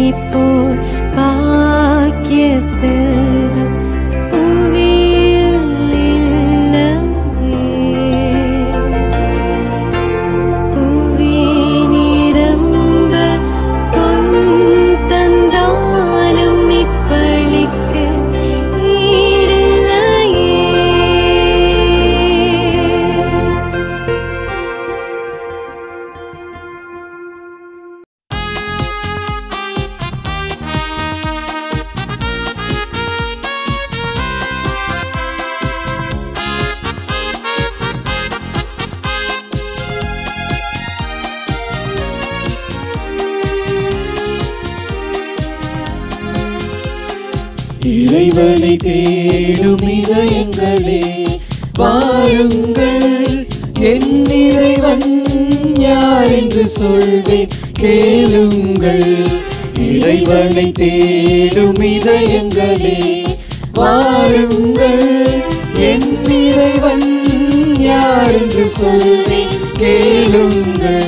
போல் பாக்கிய செல்வம் புவியில் இல்லையே. புவி நிரம்ப பொன் தந்தாலும் இப்பளிக்கு ஈடில்லையே இறைவனை தேடும் இதயங்களே வாருங்கள் என் இறைவன் யார் என்று சொல்வேன் கேளுங்கள் இறைவனை தேடும் இதயங்களே வாருங்கள் என் இறைவன் யார் என்று சொல்வேன் கேளுங்கள்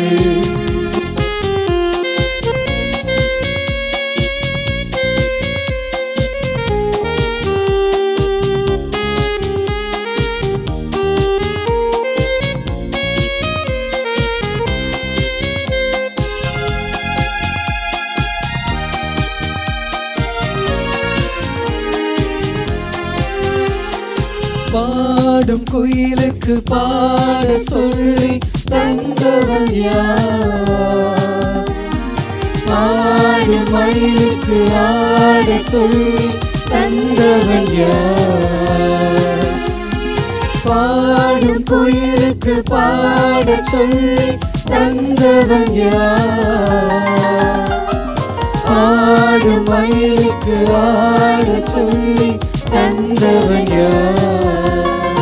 பாடும் குயிலுக்கு பாட சொல்லி தந்தவன் யார் பாடும் மயிலுக்கு ஆட சொல்லி தந்தவன் யார் பாடும் குயிலுக்கு பாட சொல்லி தந்தவன் யார் ஆடும் மயிலுக்கு ஆட சொல்லி தந்தவன் யார்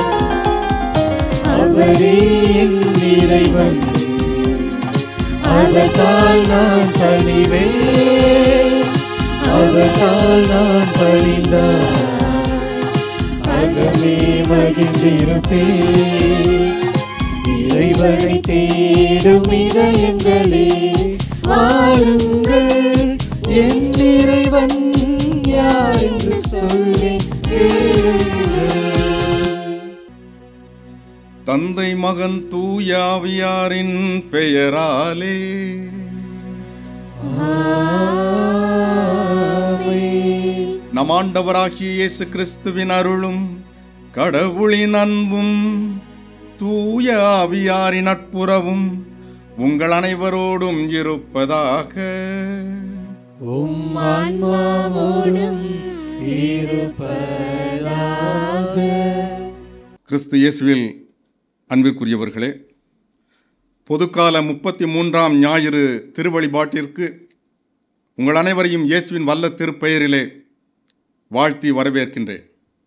அவரே என் இறைவன் அவர்தால் நான் பணிவேன் அவர்தால் நான் பணிந்தார் அகமே மகிழ்ந்திருப்பேன் இறைவனை தேடும் இதயங்களே வாருங்கள் என் இறைவன் யார் என்று சொல்வேன் கேளுங்கள் தந்தை மகன் தூயாவியாரின் பெயராலே ஆமென். நம் ஆண்டவராகிய இயேசு கிறிஸ்துவின் அருளும் கடவுளின் அன்பும் தூய ஆவியாரின் நட்புறவும் உங்கள் அனைவரோடும் இருப்பதாக உம் ஆன்மாவோடும் இருப்பதாக கிறிஸ்து இயேசுவில் அன்பிற்குரியவர்களே பொதுக்கால முப்பத்தி மூன்றாம் ஞாயிறு திருவழிபாட்டிற்கு உங்கள் அனைவரையும் இயேசுவின் வல்ல திருப்பெயரிலே வாழ்த்தி வரவேற்கின்றேன்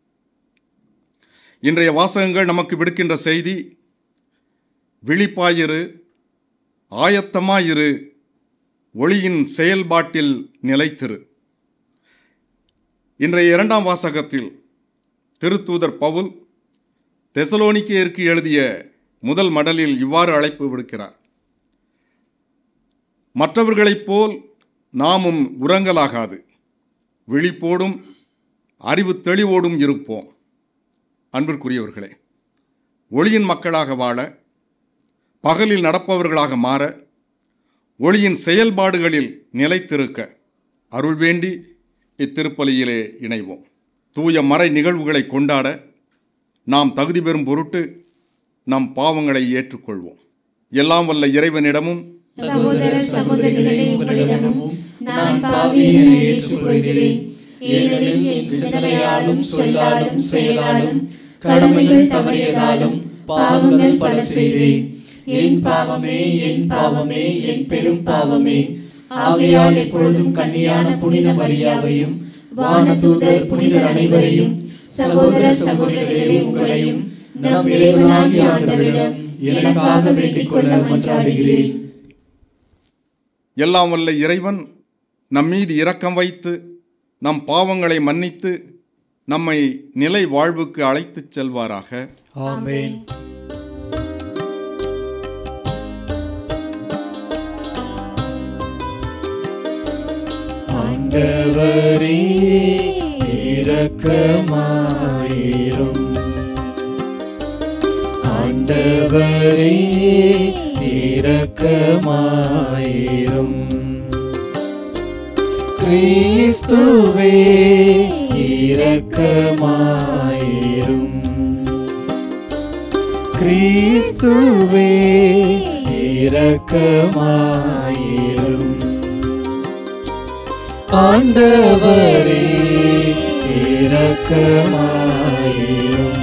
இன்றைய வாசகங்கள் நமக்கு விடுக்கின்ற செய்தி விழிப்பாயிரு ஆயத்தமாயிரு ஒளியின் செயல்பாட்டில் நிலைத்திரு இன்றைய இரண்டாம் வாசகத்தில் திருத்தூதர் பவுல் தெசலோனிக்கேயருக்கு எழுதிய முதல் மடலில் இவ்வாறு அழைப்பு விடுக்கிறார் மற்றவர்களைப் போல் நாமும் உறங்கலாகாது விழிப்போடும் அறிவு தெளிவோடும் இருப்போம் அன்பிற்குரியவர்களே ஒளியின் மக்களாக வாழ பகலில் நடப்பவர்களாக மாற ஒளியின் செயல்பாடுகளில் நிலைத்திருக்க அருள் வேண்டி இத்திருப்பலியிலே இணைவோம் தூய மறை நிகழ்வுகளை கொண்டாட நாம் தகுதி பெறும் பொருட்டு நம் பாவங்களை ஏற்றுக்கொள்வோம் எல்லாம் வல்ல இறைவனிடமும் சகோதர சகோதரிகளே உங்களிடமும் நான் பாவியனை ஏற்றுக்கொள்கிறேன் ஏனெனில் என் சிந்தனையாலும் சொல்லாலும் செயலாலும் கடமைகள் தவறியதாலும் பாவங்கள் பல செய்தேன் என் பாவமே என் பாவமே என் பெரும் பாவமே ஆகையால் எப்பொழுதும் கன்னியான புனித மரியாவையும் வானதூதர் புனிதர் அனைவரையும் சகோதர சகோதரிகளே உங்களையும் நம் இறைவனாகிய ஆண்டவரிடம் எனக்காக வேண்டிக் கொள்ள மன்றாடுகிறேன் எல்லாம் வல்ல இறைவன் நம் மீது இரக்கம் வைத்து நம் பாவங்களை மன்னித்து நம்மை நிலை வாழ்வுக்கு அழைத்துச் செல்வாராக ஆமென் ஆண்டவரே இரக்கமாயிரும் ஆண்டவரே இரக்கமாயிரும் கிறிஸ்துவே இரக்கமாயிரும் கிறிஸ்துவே இரக்கமாயிரும் ஆண்டவரே இரக்கமாயிரும்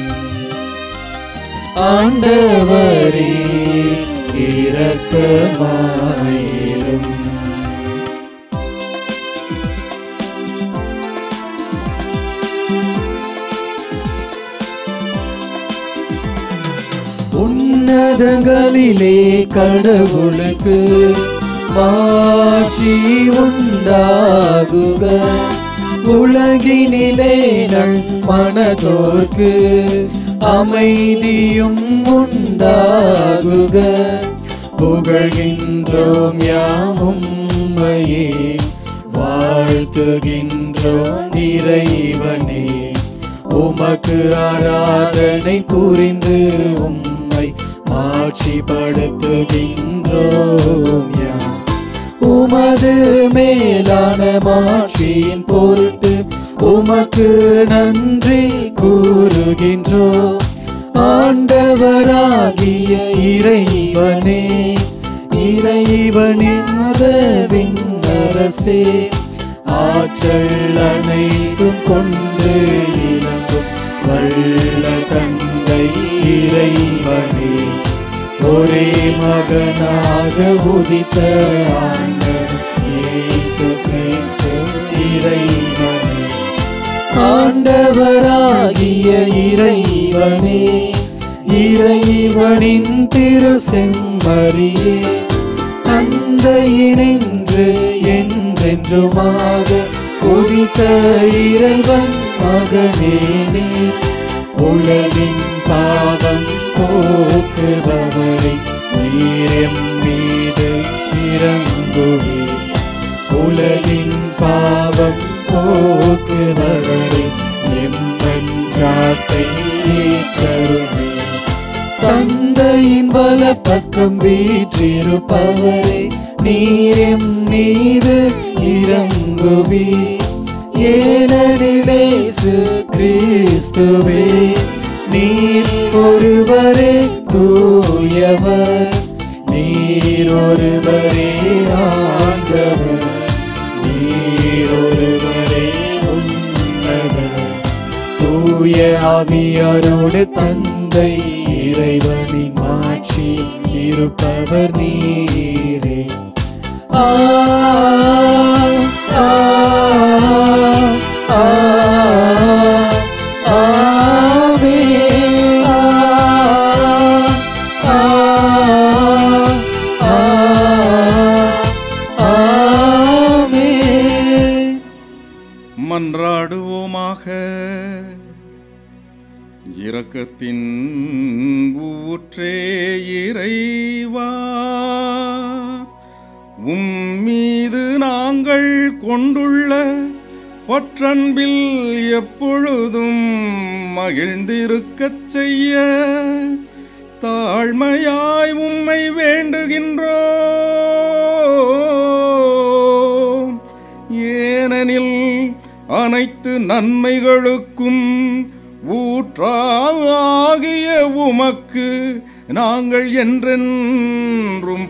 ஆண்டவரே இரக்கமாயிரும் உன்னதங்களிலே கடவுளுக்கு மாட்சி உண்டாகுக உலகினிலே நல் மனதோர்க்கு அமைதியும் உண்டாகுக புகழ்கின்றோம் யாமும் உம்மையே வாழ்த்துகின்றோம் இறைவனே உமக்கு ஆராதனை புரிந்து உம்மை மாட்சிப்படுத்துகின்றோம் யாம் உமது மேலான மாட்சியின் பொருட்டு உமக்கு நன்றி கூறுகின்றோம் ஆண்டவராகிய இறைவனே இறைவனின் உதவின் அரசே ஆற்றல் அனைத்தும் கொண்டு இணங்கும் வல்ல தந்தை இறைவனே ஒரே மகனாக உதித்த ஆண்டவர் இயேசு கிறிஸ்து இறைவனே ஆண்டவராகிய இறைவனே இறைவனின் திரு செம்மறியே தந்தையினின்று என்றென்றுமாக உதித்த இறைவன் மகனேனே உலகின் பாவம் போக்குபவரை நீரம் மீது இறங்குவே உலகின் பாவம் போக்குபவரை எம்மன்றாட்டை ஏற்றருமே தந்தையின் வல பக்கம் வீற்றிருப்பவரே நீரம் மீது இறங்குவே ஏனெனிலேசு கிறிஸ்துவே நீர் ஒருவரே தூயவர் நீர் ஒருவரே ஆண்டவர் நீர் ஒருவரே உன்னதர் தூய ஆவியாரோடு தந்தை இறைவனின் மாட்சி இருப்பவர் நீரே ஆ ஆ ஆ ஆமே ஆ ஆ ஆ ஆமே மன்றாடுவோமாக இரக்கத்தின் ஊற்றே இறைவா உம் மீது நாங்கள் கொண்டுள்ள பற்றன்பில் எப்பொழுதும் மகிழ்ந்திருக்கச் செய்ய தாழ்மையாய் உம்மை வேண்டுகின்றோம் ஏனெனில் அனைத்து நன்மைகளுக்கும் ஊற்றாகிய உமக்கு நாங்கள் என்றென்றும்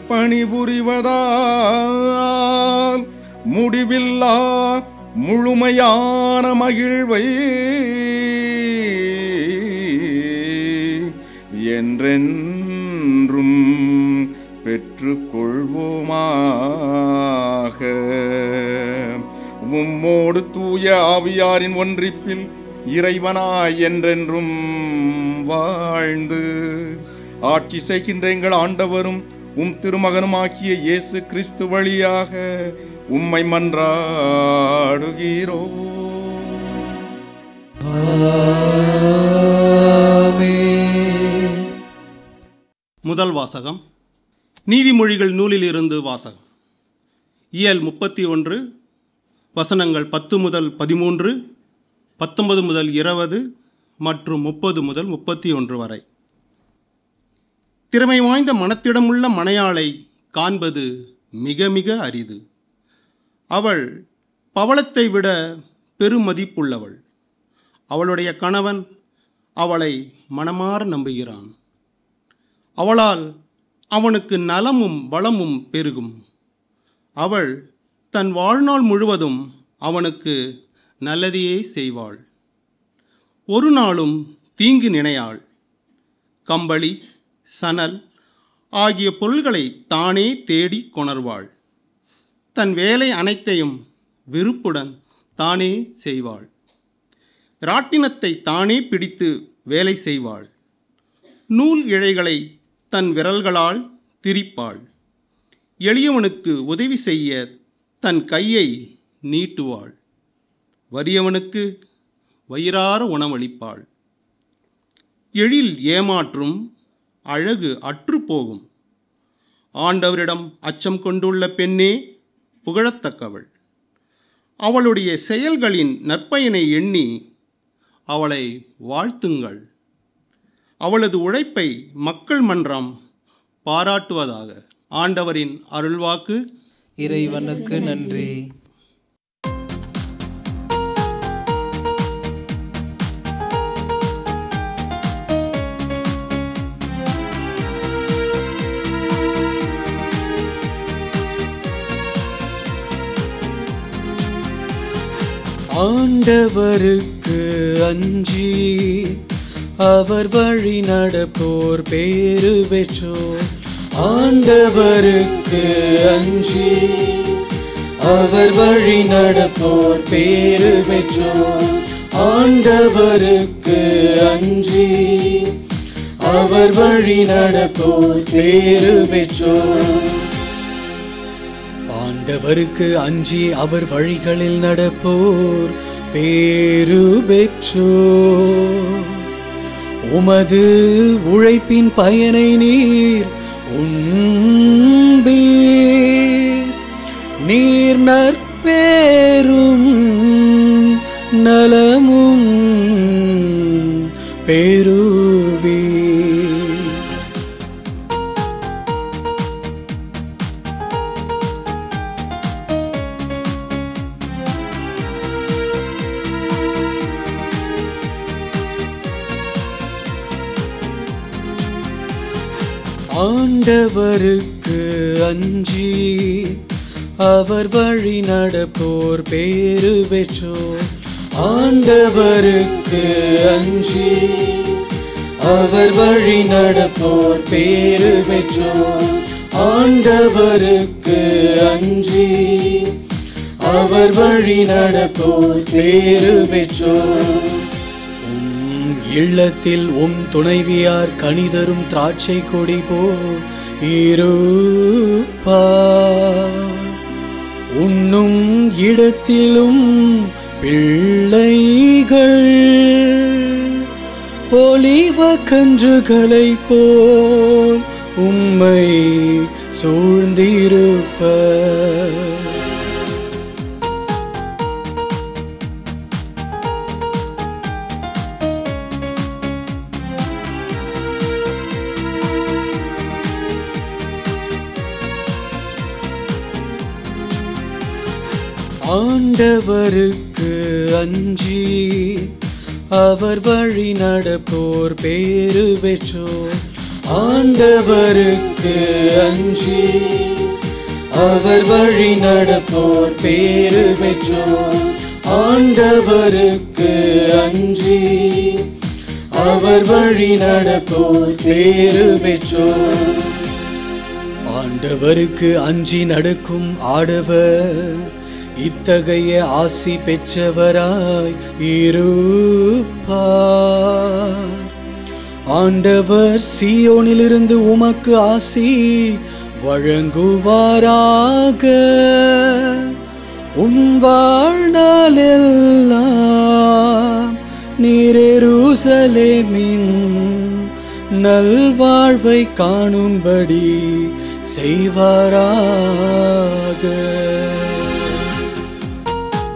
பணிபுரிவதால் முடிவில்லா முழுமையான மகிழ்வை என்றென்றும் பெற்றுக்கொள்வோமாக உம்மோடு தூய ஆவியாரின் ஒன்றிப்பில் இறைவனாய் என்றென்றும் வாழ்ந்து ஆட்சி செய்கின்ற எங்கள் ஆண்டவரும் உம் திருமகனுமாகிய இயேசு கிறிஸ்து வழியாக உம்மை மன்றாடுகிறோ ஆமென். முதல் வாசகம் நீதிமொழிகள் நூலிலிருந்து வாசகம் இயல் முப்பத்தி ஒன்று வசனங்கள் பத்து முதல் பதிமூன்று பத்தொன்பது முதல் இருபது மற்றும் முப்பது முதல் முப்பத்தி ஒன்று வரை திறமை வாய்ந்த மனத்திடமுள்ள மனையாளை காண்பது மிக மிக அரிது அவள் பவளத்தை விட பெருமதிப்புள்ளவள் அவளுடைய கணவன் அவளை மனமாற நம்புகிறான் அவளால் அவனுக்கு நலமும் வளமும் பெருகும் அவள் தன் வாழ்நாள் முழுவதும் அவனுக்கு நல்லதையே செய்வாள் ஒரு நாளும் தீங்கு நினையாள் கம்பளி சணல் ஆகிய பொருள்களை தானே தேடி கொணர்வாள் தன் வேலை அனைத்தையும் விருப்புடன் தானே செய்வாள் ராட்டினத்தை தானே பிடித்து வேலை செய்வாள் நூல் இழைகளை தன் விரல்களால் திரிப்பாள் எளியவனுக்கு உதவி செய்ய தன் கையை நீட்டுவாள் வறியவனுக்கு வயிறார உணவளிப்பாள் எழில் ஏமாற்றும் அழகு அற்றுப்போகும் ஆண்டவரிடம் அச்சம் கொண்டுள்ள பெண்ணே புகழத்தக்கவள் அவளுடைய செயல்களின் நற்பயனை எண்ணி அவளை வாழ்த்துங்கள் அவளது உழைப்பை மக்கள் மன்றம் பாராட்டுவதாக ஆண்டவரின் அருள்வாக்கு இறைவனுக்கு நன்றி ஆண்டவருக்கு அஞ்சி அவர் வழி நடப்போர் பேரு பெற்றோர் ஆண்டவருக்கு அஞ்சி அவர் வழி நடப்போர் பேரு பெற்றோர் ஆண்டவருக்கு அஞ்சி அவர் வழி நடப்போர் பேரு பெற்றோர் ஆண்டவருக்கு அஞ்சி அவர் வழிகளில் நடப்போர் பேரு பெற்றோர் உமது உழைப்பின் பயனை நீர் உண்பீர் நீர் நற்பேரும் நலமும் பெறுவீர் ஆண்டவருக்கு அஞ்சி அவர் வழி நடப்போர் பேரு பெற்றோர் ஆண்டவருக்கு அஞ்சி அவர் வழி நடப்போர் பேரு பெற்றோர் ஆண்டவருக்கு அஞ்சி அவர் வழி நடப்போர் பேரு பெற்றோர் உம் இல்லத்தில் உம் துணைவியார் கனிதரும் திராட்சை கொடி போல் இருப்பார் உண்ணும் இடத்திலும் பிள்ளைகள் ஒலிவ கன்றுகளைப் போல் உம்மை சூழ்ந்திருப்பர் ஆண்டவருக்கு அஞ்சி அவர் வழி நடப்போர் பேரு பெற்றோர் ஆண்டவருக்கு அஞ்சி அவர் வழி நடப்போர் பேரு பெற்றோர் ஆண்டவருக்கு அஞ்சி அவர் வழி நடப்போர் பேரு பெற்றோர் ஆண்டவருக்கு அஞ்சி நடக்கும் ஆடவர் இத்தகைய ஆசி பெற்றவராய் இருப்பார் ஆண்டவர் சீயோனிலிருந்து உமக்கு ஆசி வழங்குவாராக உன் வாழ்நாளெல்லாம் நீரெருசலேமின் நல்வாழ்வை காணும்படி செய்வாராக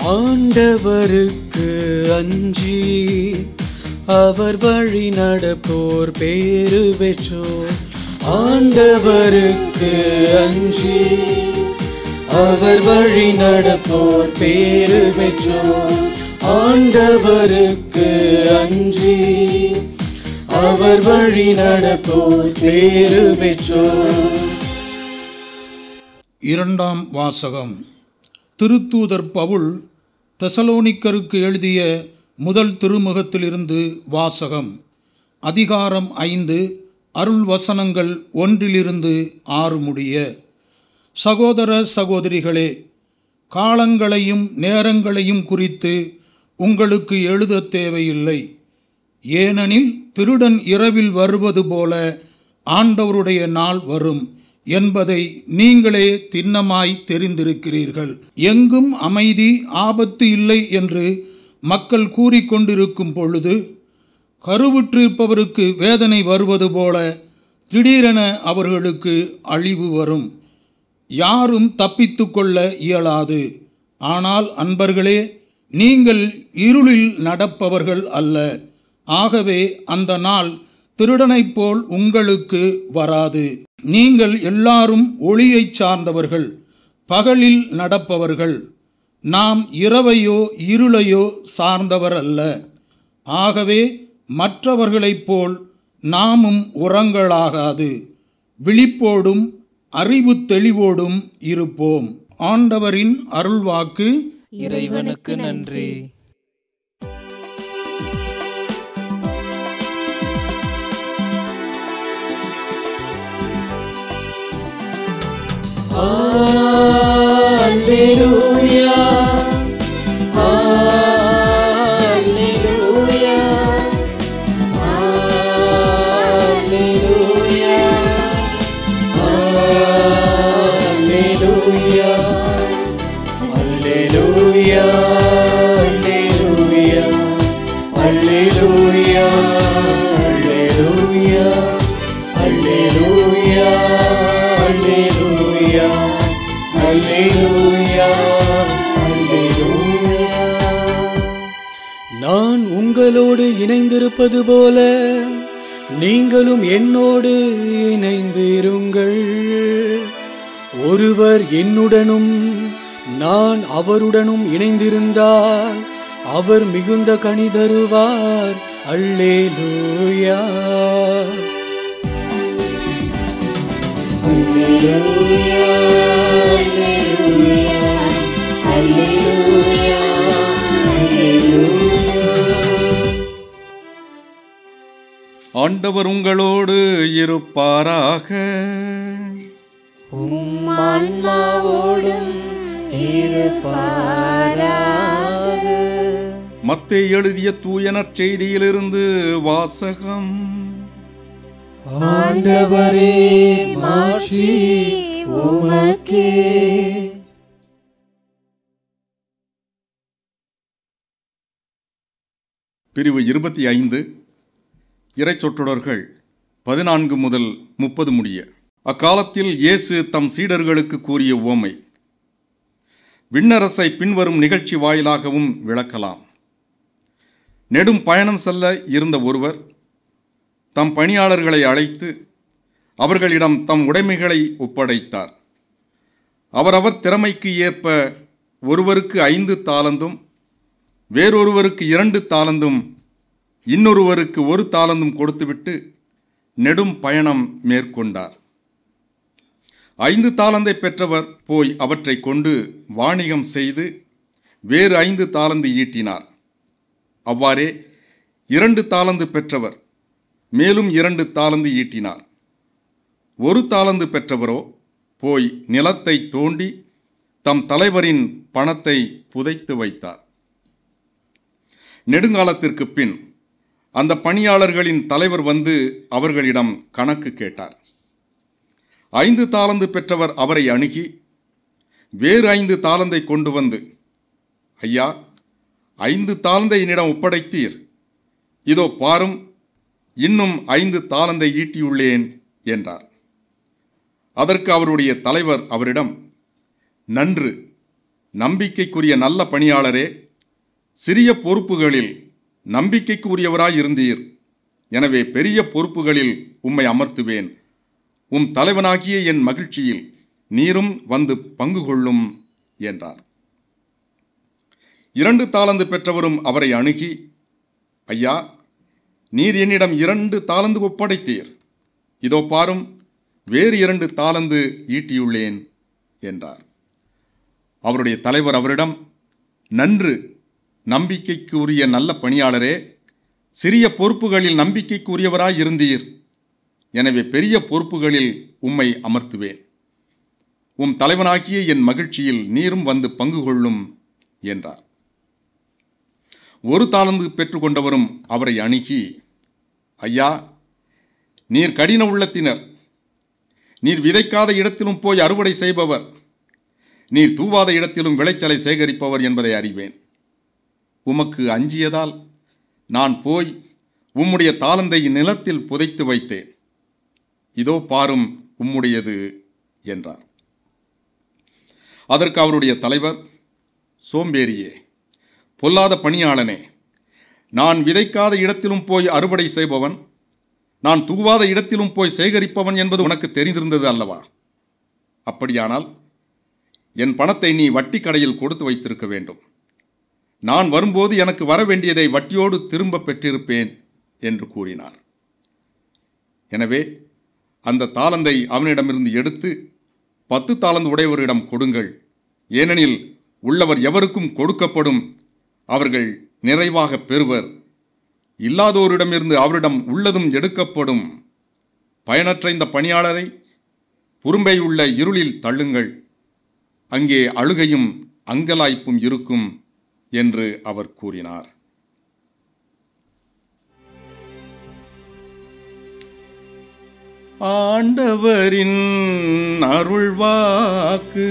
ஆண்டவருக்கு அஞ்சி அவர் வழி நடப்போர் பேரு பெற்றோர் ஆண்டவருக்கு அஞ்சி அவர் வழி நடப்போர் பேரு பெற்றோர் ஆண்டவருக்கு அஞ்சி அவர் வழி நடப்போர் பேரு பெற்றோர் இரண்டாம் வாசகம் திருத்தூதர் பவுல் தெசலோனிக்கருக்கு எழுதிய முதல் திருமுகத்திலிருந்து வாசகம் அதிகாரம் ஐந்து அருள் வசனங்கள் ஒன்றிலிருந்து ஆறு முடிய சகோதர சகோதரிகளே காலங்களையும் நேரங்களையும் குறித்து உங்களுக்கு எழுதத் தேவையில்லை ஏனெனில் திருடன் இரவில் வருவது போல ஆண்டவருடைய நாள் வரும் என்பதை நீங்களே திண்ணமாய் தெரிந்திருக்கிறீர்கள் எங்கும் அமைதி ஆபத்து இல்லை என்று மக்கள் கூறிக்கொண்டிருக்கும் பொழுது கருவுற்றிருப்பவருக்கு வேதனை வருவது போல திடீரென அவர்களுக்கு அழிவு வரும் யாரும் தப்பித்து கொள்ள இயலாது ஆனால் அன்பர்களே நீங்கள் இருளில் நடப்பவர்கள் அல்ல ஆகவே அந்த நாள் திருடனைப் போல் உங்களுக்கு வராது நீங்கள் எல்லாரும் ஒளியைச் சார்ந்தவர்கள் பகலில் நடப்பவர்கள் நாம் இரவையோ இருளையோ சார்ந்தவர் அல்ல ஆகவே மற்றவர்களைப் போல் நாமும் உரங்களாகாது விழிப்போடும் அறிவு தெளிவோடும் இருப்போம் ஆண்டவரின் அருள்வாக்கு இறைவனுக்கு நன்றி Alleluia. Alleluia. Alleluia. Alleluia. Alleluia. Alleluia. Alleluia. Alleluia. Alleluia. Alleluia. Alleluia. Alleluia. நான் உங்களோடு இணைந்திருப்பது போல நீங்களும் என்னோடு இணைந்து இருங்கள் ஒருவர் என்னுடனும் நான் அவருடனும் இணைந்திருந்தால் அவர் மிகுந்த கனி தருவார் அல்லேலூயா ஆண்டவர் உங்களோடு இருப்பாராக மத்தே எழுதிய தூயனற் செய்தியிலிருந்து வாசகம் ஆண்டவரே மாட்சி உமக்கே பிரிவு இருபத்தி ஐந்து இறைச்சொற்றொடர்கள் பதினான்கு முதல் முப்பது முடிய அக்காலத்தில் இயேசு தம் சீடர்களுக்கு கூறிய உவமை விண்ணரசை பின்வரும் நிகழ்ச்சி வாயிலாகவும் விளக்கலாம் நெடும் பயணம் செல்ல இருந்த ஒருவர் தம் பணியாளர்களை அழைத்து அவர்களிடம் தம் உடைமைகளை ஒப்படைத்தார் அவரவர் திறமைக்கு ஏற்ப ஒருவருக்கு ஐந்து தாளந்தும் வேறொருவருக்கு இரண்டு தாளந்தும் இன்னொருவருக்கு ஒரு தாளந்தும் கொடுத்துவிட்டு நெடும் பயணம் மேற்கொண்டார் ஐந்து தாளந்தை பெற்றவர் போய் அவற்றை கொண்டு வாணிகம் செய்து வேறு ஐந்து தாளந்து ஈட்டினார் அவ்வாறே இரண்டு தாளந்து பெற்றவர் மேலும் இரண்டு தாளந்து ஈட்டினார் ஒரு தாளந்து பெற்றவரோ போய் நிலத்தை தோண்டி தம் தலைவரின் பணத்தை புதைத்து வைத்தார் நெடுங்காலத்திற்கு பின் அந்த பணியாளர்களின் தலைவர் வந்து அவர்களிடம் கணக்கு கேட்டார் ஐந்து தாளந்து பெற்றவர் அவரை அணுகி வேறு ஐந்து தாளந்தை கொண்டு வந்து ஐயா ஐந்து தாளந்தை என்னிடம் ஒப்படைத்தீர் இதோ பாரும் இன்னும் ஐந்து தாளந்தை ஈட்டியுள்ளேன் என்றார் அதற்கு அவருடைய தலைவர் அவரிடம் நன்று நம்பிக்கைக்குரிய நல்ல பணியாளரே சிறிய பொறுப்புகளில் நம்பிக்கைக்குரியவராய் இருந்தீர் எனவே பெரிய பொறுப்புகளில் உம்மை அமர்த்துவேன் உம் தலைவனாகிய என் மகிழ்ச்சியில் நீரும் வந்து பங்கு கொள்ளும் என்றார் இரண்டு தாளந்து பெற்றவரும் அவரை அணுகி ஐயா நீர் என்னிடம் இரண்டு தாளந்து ஒப்படைத்தீர் இதோ பாரும் வேறு இரண்டு தாளந்து ஈட்டியுள்ளேன் என்றார் அவருடைய தலைவர் அவரிடம் நன்று நம்பிக்கைக்கு உரிய நல்ல பணியாளரே சிறிய பொறுப்புகளில் நம்பிக்கைக்கு உரியவராய் இருந்தீர் எனவே பெரிய பொறுப்புகளில் உம்மை அமர்த்துவேன் உம் தலைவனாகிய என் மகிழ்ச்சியில் நீரும் வந்து பங்கு கொள்ளும் என்றார் ஒரு தாளந்து பெற்றுக்கொண்டவரும் அவரை அணுகி ஐயா நீர் கடின உள்ளத்தினர் நீர் விதைக்காத இடத்திலும் போய் அறுவடை செய்பவர் நீர் தூவாத இடத்திலும் விளைச்சலை சேகரிப்பவர் என்பதை அறிவேன் உமக்கு அஞ்சியதால் நான் போய் உம்முடைய தாளந்தை நிலத்தில் புதைத்து வைத்தேன் இதோ பாரும் உம்முடையது என்றார் அதற்கு அவருடைய தலைவர் சோம்பேறியே பொல்லாத பணியாளனே நான் விதைக்காத இடத்திலும் போய் அறுவடை செய்பவன் நான் தூவாத இடத்திலும் போய் சேகரிப்பவன் என்பது உனக்கு தெரிந்திருந்தது அல்லவா அப்படியானால் என் பணத்தை நீ வட்டி கடையில் கொடுத்து வைத்திருக்க வேண்டும் நான் வரும்போது எனக்கு வர வேண்டியதை வட்டியோடு திரும்ப பெற்றிருப்பேன் என்று கூறினார் எனவே அந்த தாளந்தை அவனிடமிருந்து எடுத்து பத்து தாளந்து உடையவரிடம் கொடுங்கள் ஏனெனில் உள்ளவர் எவருக்கும் கொடுக்கப்படும் அவர்கள் நிறைவாக பெறுவர் இல்லாதோரிடமிருந்து அவரிடம் உள்ளதும் எடுக்கப்படும் பயனற்ற இந்த பணியாளரை புறம்பை உள்ள இருளில் தள்ளுங்கள் அங்கே அழுகையும் அங்கலாய்ப்பும் இருக்கும் என்று அவர் கூறினார் ஆண்டவரின் அருள்வாக்கு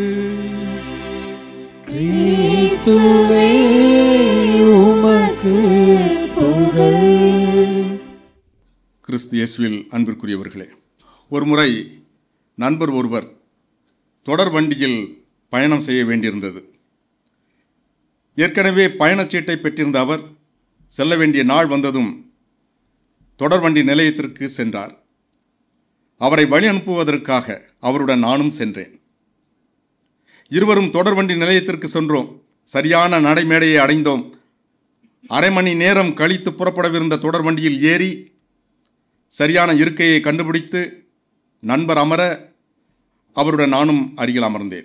கிறிஸ்துவே உமக்கு புகழ் கிறிஸ்து இயேசுவில் அன்பிற்குரியவர்களே ஒருமுறை நண்பர் ஒருவர் தொடர் வண்டியில் பயணம் செய்ய வேண்டியிருந்தது ஏற்கனவே பயணச்சீட்டை பெற்றிருந்த அவர் செல்ல வேண்டிய நாள் வந்ததும் தொடர் வண்டி நிலையத்திற்கு சென்றார் அவரை வழி அனுப்புவதற்காக அவருடன் நானும் சென்றேன் இருவரும் தொடர் வண்டி நிலையத்திற்கு சென்றோம் சரியான நடைமேடையை அடைந்தோம் அரை மணி நேரம் கழித்து புறப்படவிருந்த தொடர் வண்டியில் ஏறி சரியான இருக்கையை கண்டுபிடித்து நண்பர் அமர அவருடன் நானும் அருகில் அமர்ந்தேன்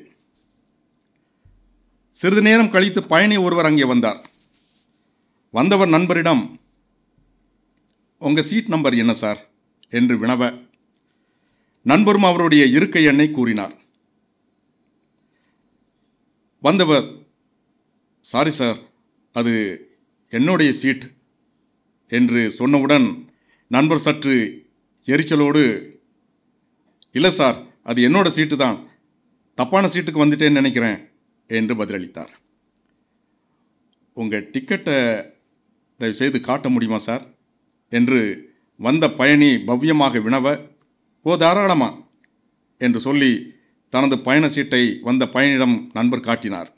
சிறிது நேரம் கழித்து பயணி ஒருவர் அங்கே வந்தார் வந்தவர் நண்பரிடம் உங்கள் சீட் நம்பர் என்ன சார் என்று வினவ நண்பரும் அவருடைய இருக்கை எண்ணை கூறினார் வந்தவர் சாரி சார் அது என்னுடைய சீட் என்று சொன்னவுடன் நண்பர் சற்று எரிச்சலோடு இல்லை சார் அது என்னோட சீட்டு தான் தப்பான சீட்டுக்கு வந்துட்டேன்னு நினைக்கிறேன் என்று பதிலளித்தார் உங்கள் டிக்கெட்டை தயவுசெய்து காட்ட முடியுமா சார் என்று வந்த பயணி பவ்யமாக வினவ ஓ தாராளமா என்று சொல்லி தனது பயண சீட்டை வந்த பயணியிடம் நண்பர் காட்டினார்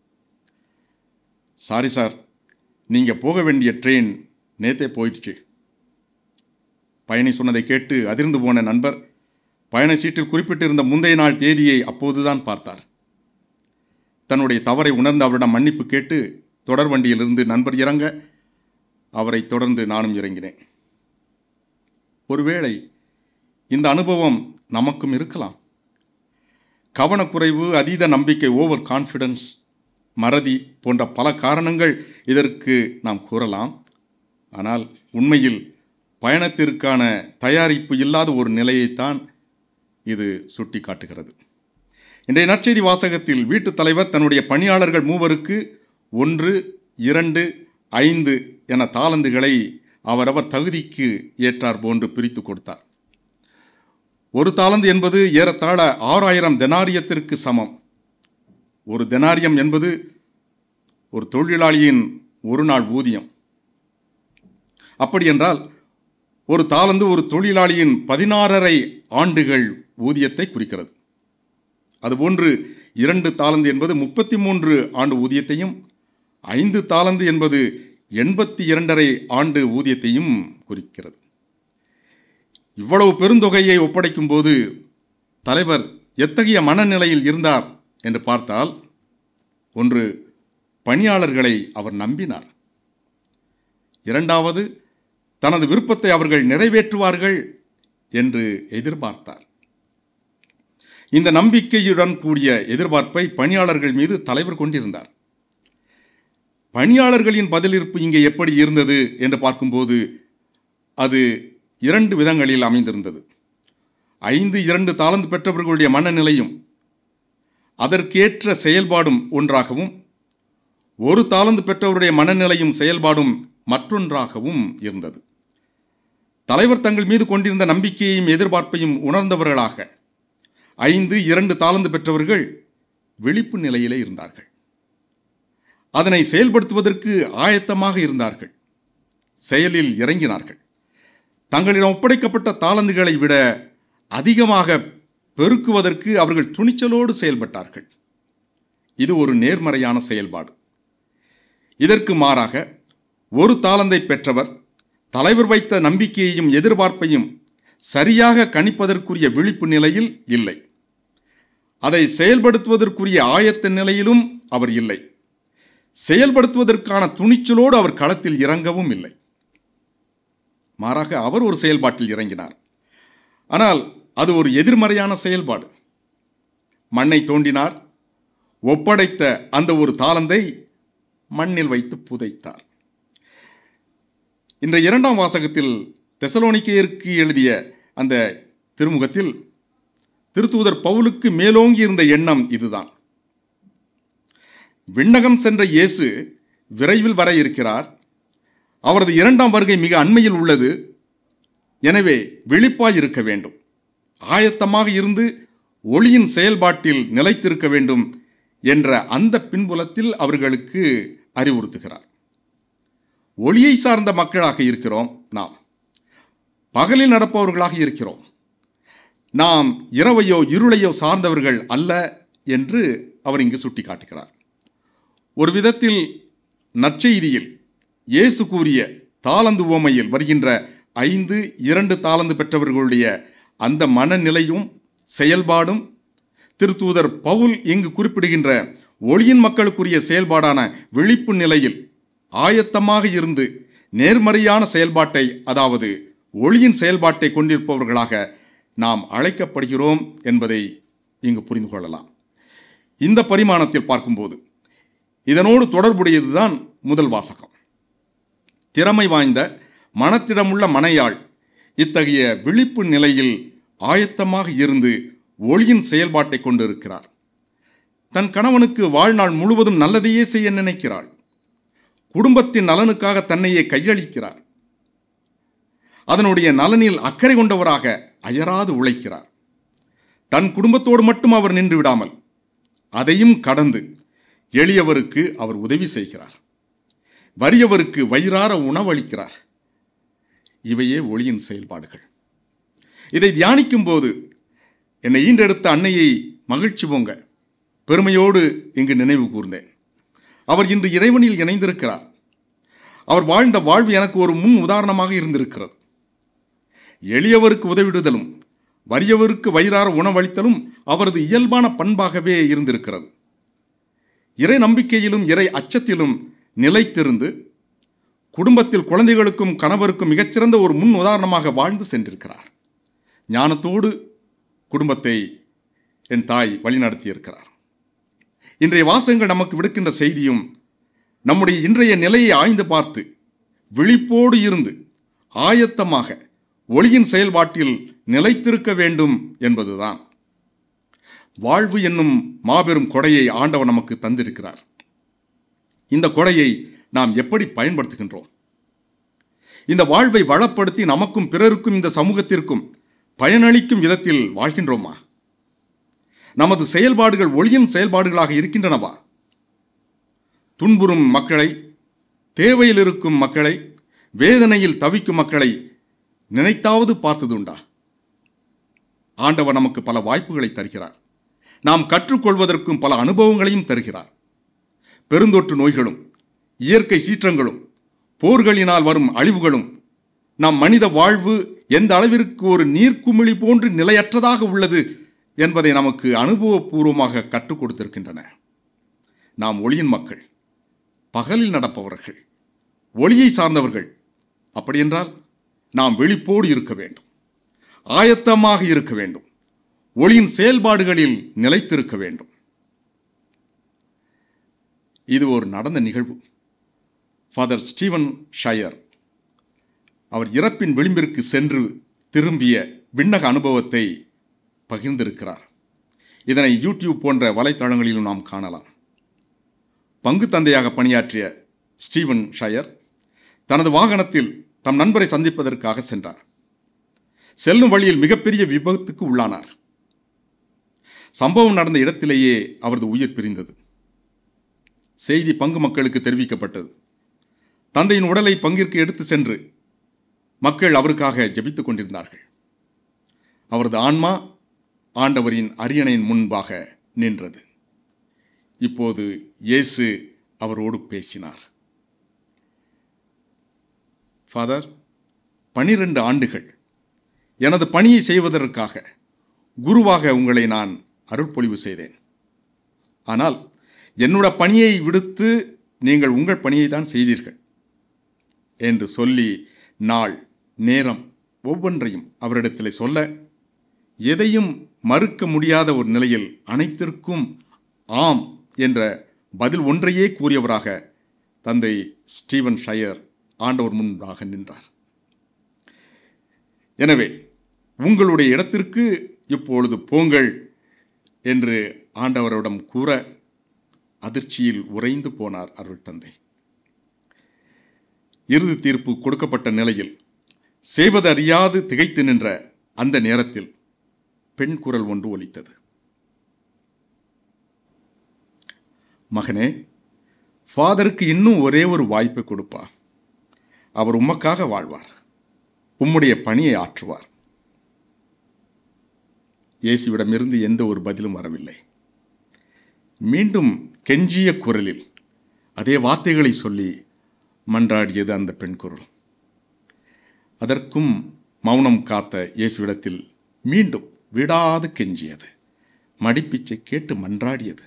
சாரி சார் நீங்கள் போக வேண்டிய ட்ரெயின் நேத்தே போயிடுச்சு பயணி சொன்னதை கேட்டு அதிர்ந்து போன நண்பர் பயண சீட்டில் குறிப்பிட்டிருந்த முந்தைய நாள் தேதியை அப்போதுதான் பார்த்தார் தன்னுடைய தவறை உணர்ந்து அவரிடம் மன்னிப்பு கேட்டு தொடர் வண்டியிலிருந்து நண்பர் இறங்க அவரை தொடர்ந்து நானும் இறங்கினேன் ஒருவேளை இந்த அனுபவம் நமக்கும் இருக்கலாம் கவனக்குறைவு அதீத நம்பிக்கை ஓவர் கான்ஃபிடன்ஸ் மறதி போன்ற பல காரணங்கள் இதற்கு நாம் கூறலாம் ஆனால் உண்மையில் பயணத்திற்கான தயாரிப்பு இல்லாத ஒரு நிலையைத்தான் இது சுட்டி காட்டுகிறது இன்றைய நற்செய்தி வாசகத்தில் வீட்டுத் தலைவர் தன்னுடைய பணியாளர்கள் மூவருக்கு ஒன்று இரண்டு ஐந்து என தாளந்துகளை அவரவர் தகுதிக்கு ஏற்றார் போன்று பிரித்து கொடுத்தார் ஒரு தாளந்து என்பது ஏறத்தாழ ஆறாயிரம் தெனாரியத்திற்கு சமம் ஒரு தெனாரியம் என்பது ஒரு தொழிலாளியின் ஒரு நாள் ஊதியம் அப்படியென்றால் ஒரு தாளந்து ஒரு தொழிலாளியின் பதினாறரை ஆண்டுகள் ஊதியத்தை குறிக்கிறது அதுபோன்று இரண்டு தாளந்து என்பது முப்பத்தி மூன்று ஆண்டு ஊதியத்தையும் ஐந்து தாளந்து என்பது எண்பத்தி இரண்டரை ஆண்டு ஊதியத்தையும் குறிக்கிறது இவ்வளவு பெருந்தொகையை ஒப்படைக்கும் போது தலைவர் எத்தகைய மனநிலையில் இருந்தார் என்று பார்த்தால் ஒன்று பணியாளர்களை அவர் நம்பினார் இரண்டாவது தனது விருப்பத்தை அவர்கள் நிறைவேற்றுவார்கள் என்று எதிர்பார்த்தார் இந்த நம்பிக்கையுடன் கூடிய எதிர்பார்ப்பை பணியாளர்கள் மீது தலைவர் கொண்டிருந்தார் பணியாளர்களின் பதிலிருப்பு இங்கே எப்படி இருந்தது என்று பார்க்கும்போது அது இரண்டு விதங்களில் அமைந்திருந்தது ஐந்து இரண்டு தாளந்து பெற்றவர்களுடைய மனநிலையும் அதற்கேற்ற செயல்பாடும் ஒன்றாகவும் ஒரு தாளந்து பெற்றவருடைய மனநிலையும் செயல்பாடும் மற்றொன்றாகவும் இருந்தது தலைவர் தங்கள் மீது கொண்டிருந்த நம்பிக்கையையும் எதிர்பார்ப்பையும் உணர்ந்தவர்களாக ஐந்து இரண்டு தாளந்து பெற்றவர்கள் விழிப்பு நிலையிலே இருந்தார்கள் அதனை செயல்படுத்துவதற்கு ஆயத்தமாக இருந்தார்கள் செயலில் இறங்கினார்கள் தங்களிடம் ஒப்படைக்கப்பட்ட தாளந்துகளை விட அதிகமாக பெருக்குவதற்கு அவர்கள் துணிச்சலோடு செயல்பட்டார்கள் இது ஒரு நேர்மறையான செயல்பாடு இதற்கு மாறாக ஒரு தாளந்தை பெற்றவர் தலைவர் வைத்த நம்பிக்கையையும் எதிர்பார்ப்பையும் சரியாக கணிப்பதற்குரிய விழிப்பு நிலையில் இல்லை அதை செயல்படுத்துவதற்குரிய ஆயத்த நிலையிலும் அவர் இல்லை செயல்படுத்துவதற்கான துணிச்சலோடு அவர் களத்தில் இறங்கவும் இல்லை மாறாக அவர் ஒரு செயல்பாட்டில் இறங்கினார் ஆனால் அது ஒரு எதிர்மறையான செயல்பாடு மண்ணை தோண்டினார் ஒப்படைத்த அந்த ஒரு தாளந்தை மண்ணில் வைத்து புதைத்தார் இன்ற இரண்டாம் வாசகத்தில் தெசலோனிக்கேயருக்கு எழுதிய அந்த திருமுகத்தில் திருத்தூதர் பவுலுக்கு மேலோங்கி இருந்த எண்ணம் இதுதான் விண்ணகம் சென்ற இயேசு விரைவில் வர இருக்கிறார் அவரது இரண்டாம் வருகை மிக அண்மையில் உள்ளது எனவே விழிப்பாய் இருக்க வேண்டும் ஆயத்தமாக இருந்து ஒளியின் செயல்பாட்டில் நிலைத்திருக்க வேண்டும் என்ற அந்த பின்புலத்தில் அவர்களுக்கு அறிவுறுத்துகிறார் ஒளியை சார்ந்த மக்களாக இருக்கிறோம் நாம் பகலில் நடப்பவர்களாக இருக்கிறோம் நாம் இரவையோ இருளையோ சார்ந்தவர்கள் அல்ல என்று அவர் இங்கு சுட்டிக்காட்டுகிறார் ஒரு விதத்தில் நற்செய்தியில் இயேசு கூறிய தாளந்து உவமையில் வருகின்ற ஐந்து இரண்டு தாளந்து பெற்றவர்களுடைய அந்த மனநிலையும் செயல்பாடும் திருத்தூதர் பவுல் இங்கு குறிப்பிடுகின்ற ஒளியின் மக்களுக்குரிய செயல்பாடான விழிப்பு நிலையில் ஆயத்தமாக இருந்து நேர்மறையான செயல்பாட்டை அதாவது ஒளியின் செயல்பாட்டை கொண்டிருப்பவர்களாக நாம் அழைக்கப்படுகிறோம் என்பதை இங்கு புரிந்து கொள்ளலாம் இந்த பரிமாணத்தில் பார்க்கும்போது இதனோடு தொடர்புடையதுதான் முதல் வாசகம் திறமை வாய்ந்த மனத்திடமுள்ள மனையாள் இத்தகைய விழிப்பு நிலையில் ஆயத்தமாக இருந்து ஒளியின் செயல்பாட்டை கொண்டிருக்கிறார் தன் கணவனுக்கு வாழ்நாள் முழுவதும் நல்லதையே செய்ய நினைக்கிறாள் குடும்பத்தின் நலனுக்காக தன்னையே கையளிக்கிறார் அதனுடைய நலனில் அக்கறை கொண்டவராக அயராது உழைக்கிறார் தன் குடும்பத்தோடு மட்டும் அவர் நின்று விடாமல் அதையும் கடந்து எளியவருக்கு அவர் உதவி செய்கிறார் வறியவருக்கு வயிறார உணவளிக்கிறார் இவையே ஒளியின் செயல்பாடுகள் இதை தியானிக்கும் போது என்னை ஈண்டெடுத்த அன்னையை மகிழ்ச்சி பொங்க பெருமையோடு இங்கு நினைவு கூர்ந்தேன் அவர் இன்று இறைவனில் இணைந்திருக்கிறார் அவர் வாழ்ந்த வாழ்வு எனக்கு ஒரு முன் உதாரணமாக இருந்திருக்கிறது எளியவருக்கு உதவிடுதலும் வறியவருக்கு வயிறார உணவளித்தலும் அவரது இயல்பான பண்பாகவே இருந்திருக்கிறது இறை நம்பிக்கையிலும் இறை அச்சத்திலும் நிலைத்திருந்து குடும்பத்தில் குழந்தைகளுக்கும் கணவருக்கும் மிகச்சிறந்த ஒரு முன் உதாரணமாக வாழ்ந்து சென்றிருக்கிறார் ஞானத்தோடு குடும்பத்தை என் தாய் வழிநடத்தியிருக்கிறார் இன்றைய வாசகங்கள் நமக்கு விடுக்கின்ற செய்தியும் நம்முடைய இன்றைய நிலையை ஆய்ந்து பார்த்து விழிப்போடு இருந்து ஆயத்தமாக ஒளியின் செயல்பாட்டில் நிலைத்திருக்க வேண்டும் என்பதுதான் வாழ்வு என்னும் மாபெரும் கொடையை ஆண்டவர் நமக்கு தந்திருக்கிறார் இந்த கொடையை நாம் எப்படி பயன்படுத்துகின்றோம் இந்த வாழ்வை வளப்படுத்தி நமக்கும் பிறருக்கும் இந்த சமூகத்திற்கும் பயனளிக்கும் விதத்தில் வாழ்கின்றோமா நமது செயல்பாடுகள் ஒளியின் செயல்பாடுகளாக இருக்கின்றனவா துன்புறும் மக்களை தேவையில் இருக்கும் மக்களை வேதனையில் தவிக்கும் மக்களை நினைத்தாவது பார்த்ததுண்டா ஆண்டவர் நமக்கு பல வாய்ப்புகளை தருகிறார் நாம் கற்றுக்கொள்வதற்கும் பல அனுபவங்களையும் தருகிறார் பெருந்தொற்று நோய்களும் இயற்கை சீற்றங்களும் போர்களினால் வரும் அழிவுகளும் நம் மனித வாழ்வு எந்த அளவிற்கு ஒரு நீர்க்குமிழி போன்று நிலையற்றதாக உள்ளது என்பதை நமக்கு அனுபவபூர்வமாக கற்றுக் கொடுத்திருக்கின்றன நாம் ஒளியின் மக்கள் பகலில் நடப்பவர்கள் ஒளியை சார்ந்தவர்கள் அப்படியென்றால் நாம் விழிப்போடு இருக்க வேண்டும் ஆயத்தமாக இருக்க வேண்டும் ஒளியின் செயல்பாடுகளில் நிலைத்திருக்க வேண்டும் இது ஒரு நடந்த நிகழ்வு ஃபாதர் ஸ்டீவன் ஷயர் அவர் இறப்பின் விளிம்பிற்கு சென்று திரும்பிய விண்ணக அனுபவத்தை பகிர்ந்திருக்கிறார் இதனை யூடியூப் போன்ற வலைத்தளங்களிலும் நாம் காணலாம் பங்கு தந்தையாக பணியாற்றிய ஸ்டீவன் ஷயர் தனது வாகனத்தில் தம் நண்பரை சந்திப்பதற்காக சென்றார் செல்லும் வழியில் மிகப்பெரிய விபத்துக்கு உள்ளானார் சம்பவம் நடந்த இடத்திலேயே அவரது உயிர் பிரிந்தது செய்தி பங்கு மக்களுக்கு தெரிவிக்கப்பட்டது தந்தையின் உடலை பங்கிற்கு எடுத்து சென்று மக்கள் அவருக்காக ஜெபித்துக் கொண்டிருந்தார்கள் அவரது ஆன்மா ஆண்டவரின் அரியணையின் முன்பாக நின்றது இப்போது இயேசு அவரோடு பேசினார் ஃபாதர் பனிரெண்டு ஆண்டுகள் எனது பணியை செய்வதற்காக குருவாக உங்களை நான் அருட்பொழிவு செய்தேன் ஆனால் என்னோட பணியை விடுத்து நீங்கள் உங்கள் பணியை தான் செய்தீர்கள் என்று சொல்லி நாள் நேரம் ஒவ்வொன்றையும் அவரிடத்தில் சொல்ல எதையும் மறுக்க முடியாத ஒரு நிலையில் அனைத்திற்கும் ஆம் என்ற பதில் ஒன்றையே கூறியவராக தந்தை ஸ்டீவன் ஷயர் ஆண்டவர் முன்பாக நின்றார் எனவே உங்களுடைய இடத்திற்கு இப்பொழுது போங்கள் என்று ஆண்டவரிடம் கூற அதிர்ச்சியில் உறைந்து போனார் அருள் தந்தை இறுதி தீர்ப்பு கொடுக்கப்பட்ட நிலையில் செய்வது அறியாது திகைத்து நின்ற அந்த நேரத்தில் பெண் குரல் ஒன்று ஒலித்தது மகனே ஃபாதருக்கு இன்னும் ஒரே ஒரு வாய்ப்பை கொடுப்பா அவர் உமக்காக வாழ்வார் உம்முடைய பணியை ஆற்றுவார் இயேசுவிடமிருந்து எந்த ஒரு பதிலும் வரவில்லை மீண்டும் கெஞ்சிய குரலில் அதே வார்த்தைகளை சொல்லி மன்றாடியது அந்த பெண் குரல் அதற்கும் மௌனம் காத்த இயேசுவிடத்தில் மீண்டும் விடாது கெஞ்சியது மடிப்பிச்சை கேட்டு மன்றாடியது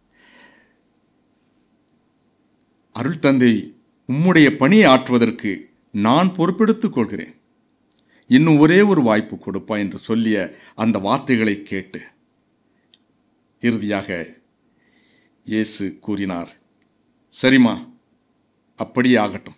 அருள் தந்தை உம்முடைய பணியை ஆற்றுவதற்கு நான் பொறுப்பெடுத்துக் கொள்கிறேன் இன்னும் ஒரே ஒரு வாய்ப்பு கொடுப்பா என்று சொல்லிய அந்த வார்த்தைகளை கேட்டு இறுதியாக இயேசு கூறினார் சரிம்மா அப்படியே ஆகட்டும்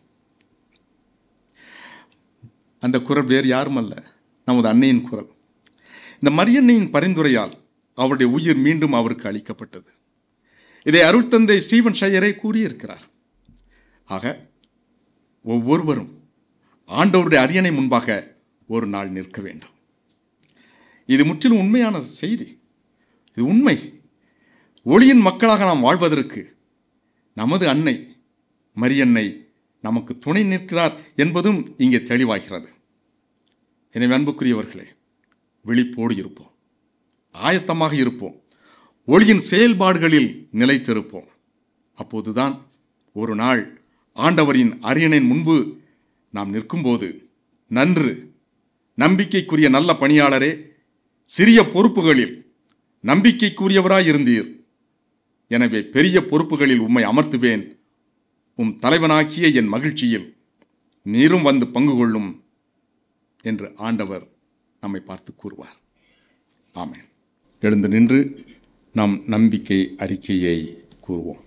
அந்த குரல் வேறு யாரும் அல்ல நமது அன்னையின் குரல் இந்த மரியன்னையின் பரிந்துரையால் அவருடைய உயிர் மீண்டும் அவருக்கு அளிக்கப்பட்டது இதை அருள்தந்தை ஸ்டீவன் ஷையரே கூறியிருக்கிறார் ஆக ஒவ்வொருவரும் ஆண்டவருடைய அரியணை முன்பாக ஒரு நாள் நிற்க வேண்டும் இது முற்றிலும் உண்மையான செய்தி இது உண்மை ஒளியின் மக்களாக நாம் வாழ்வதற்கு நமது அன்னை மரியன்னை நமக்கு துணை நிற்கிறார் என்பதும் இங்கே தெளிவாகிறது எனவே அன்புக்குரியவர்களே விழிப்போடு இருப்போம் ஆயத்தமாக இருப்போம் ஒளியின் செயல்பாடுகளில் நிலைத்திருப்போம் அப்போதுதான் ஒரு நாள் ஆண்டவரின் அரியணையின் முன்பு நாம் நிற்கும்போது நன்று நம்பிக்கைக்குரிய நல்ல பணியாளரே சிறிய பொறுப்புகளில் நம்பிக்கைக்குரியவராயிருந்தீர் எனவே பெரிய பொறுப்புகளில் உம்மை அமர்த்துவேன் உம் தலைவனாக்கிய என் மகிழ்ச்சியில் நீரும் வந்து பங்கு கொள்ளும் என்று ஆண்டவர் நம்மை பார்த்து கூறுவார் ஆமென் எழுந்து நின்று நம் நம்பிக்கை அறிக்கையை கூறுவோம்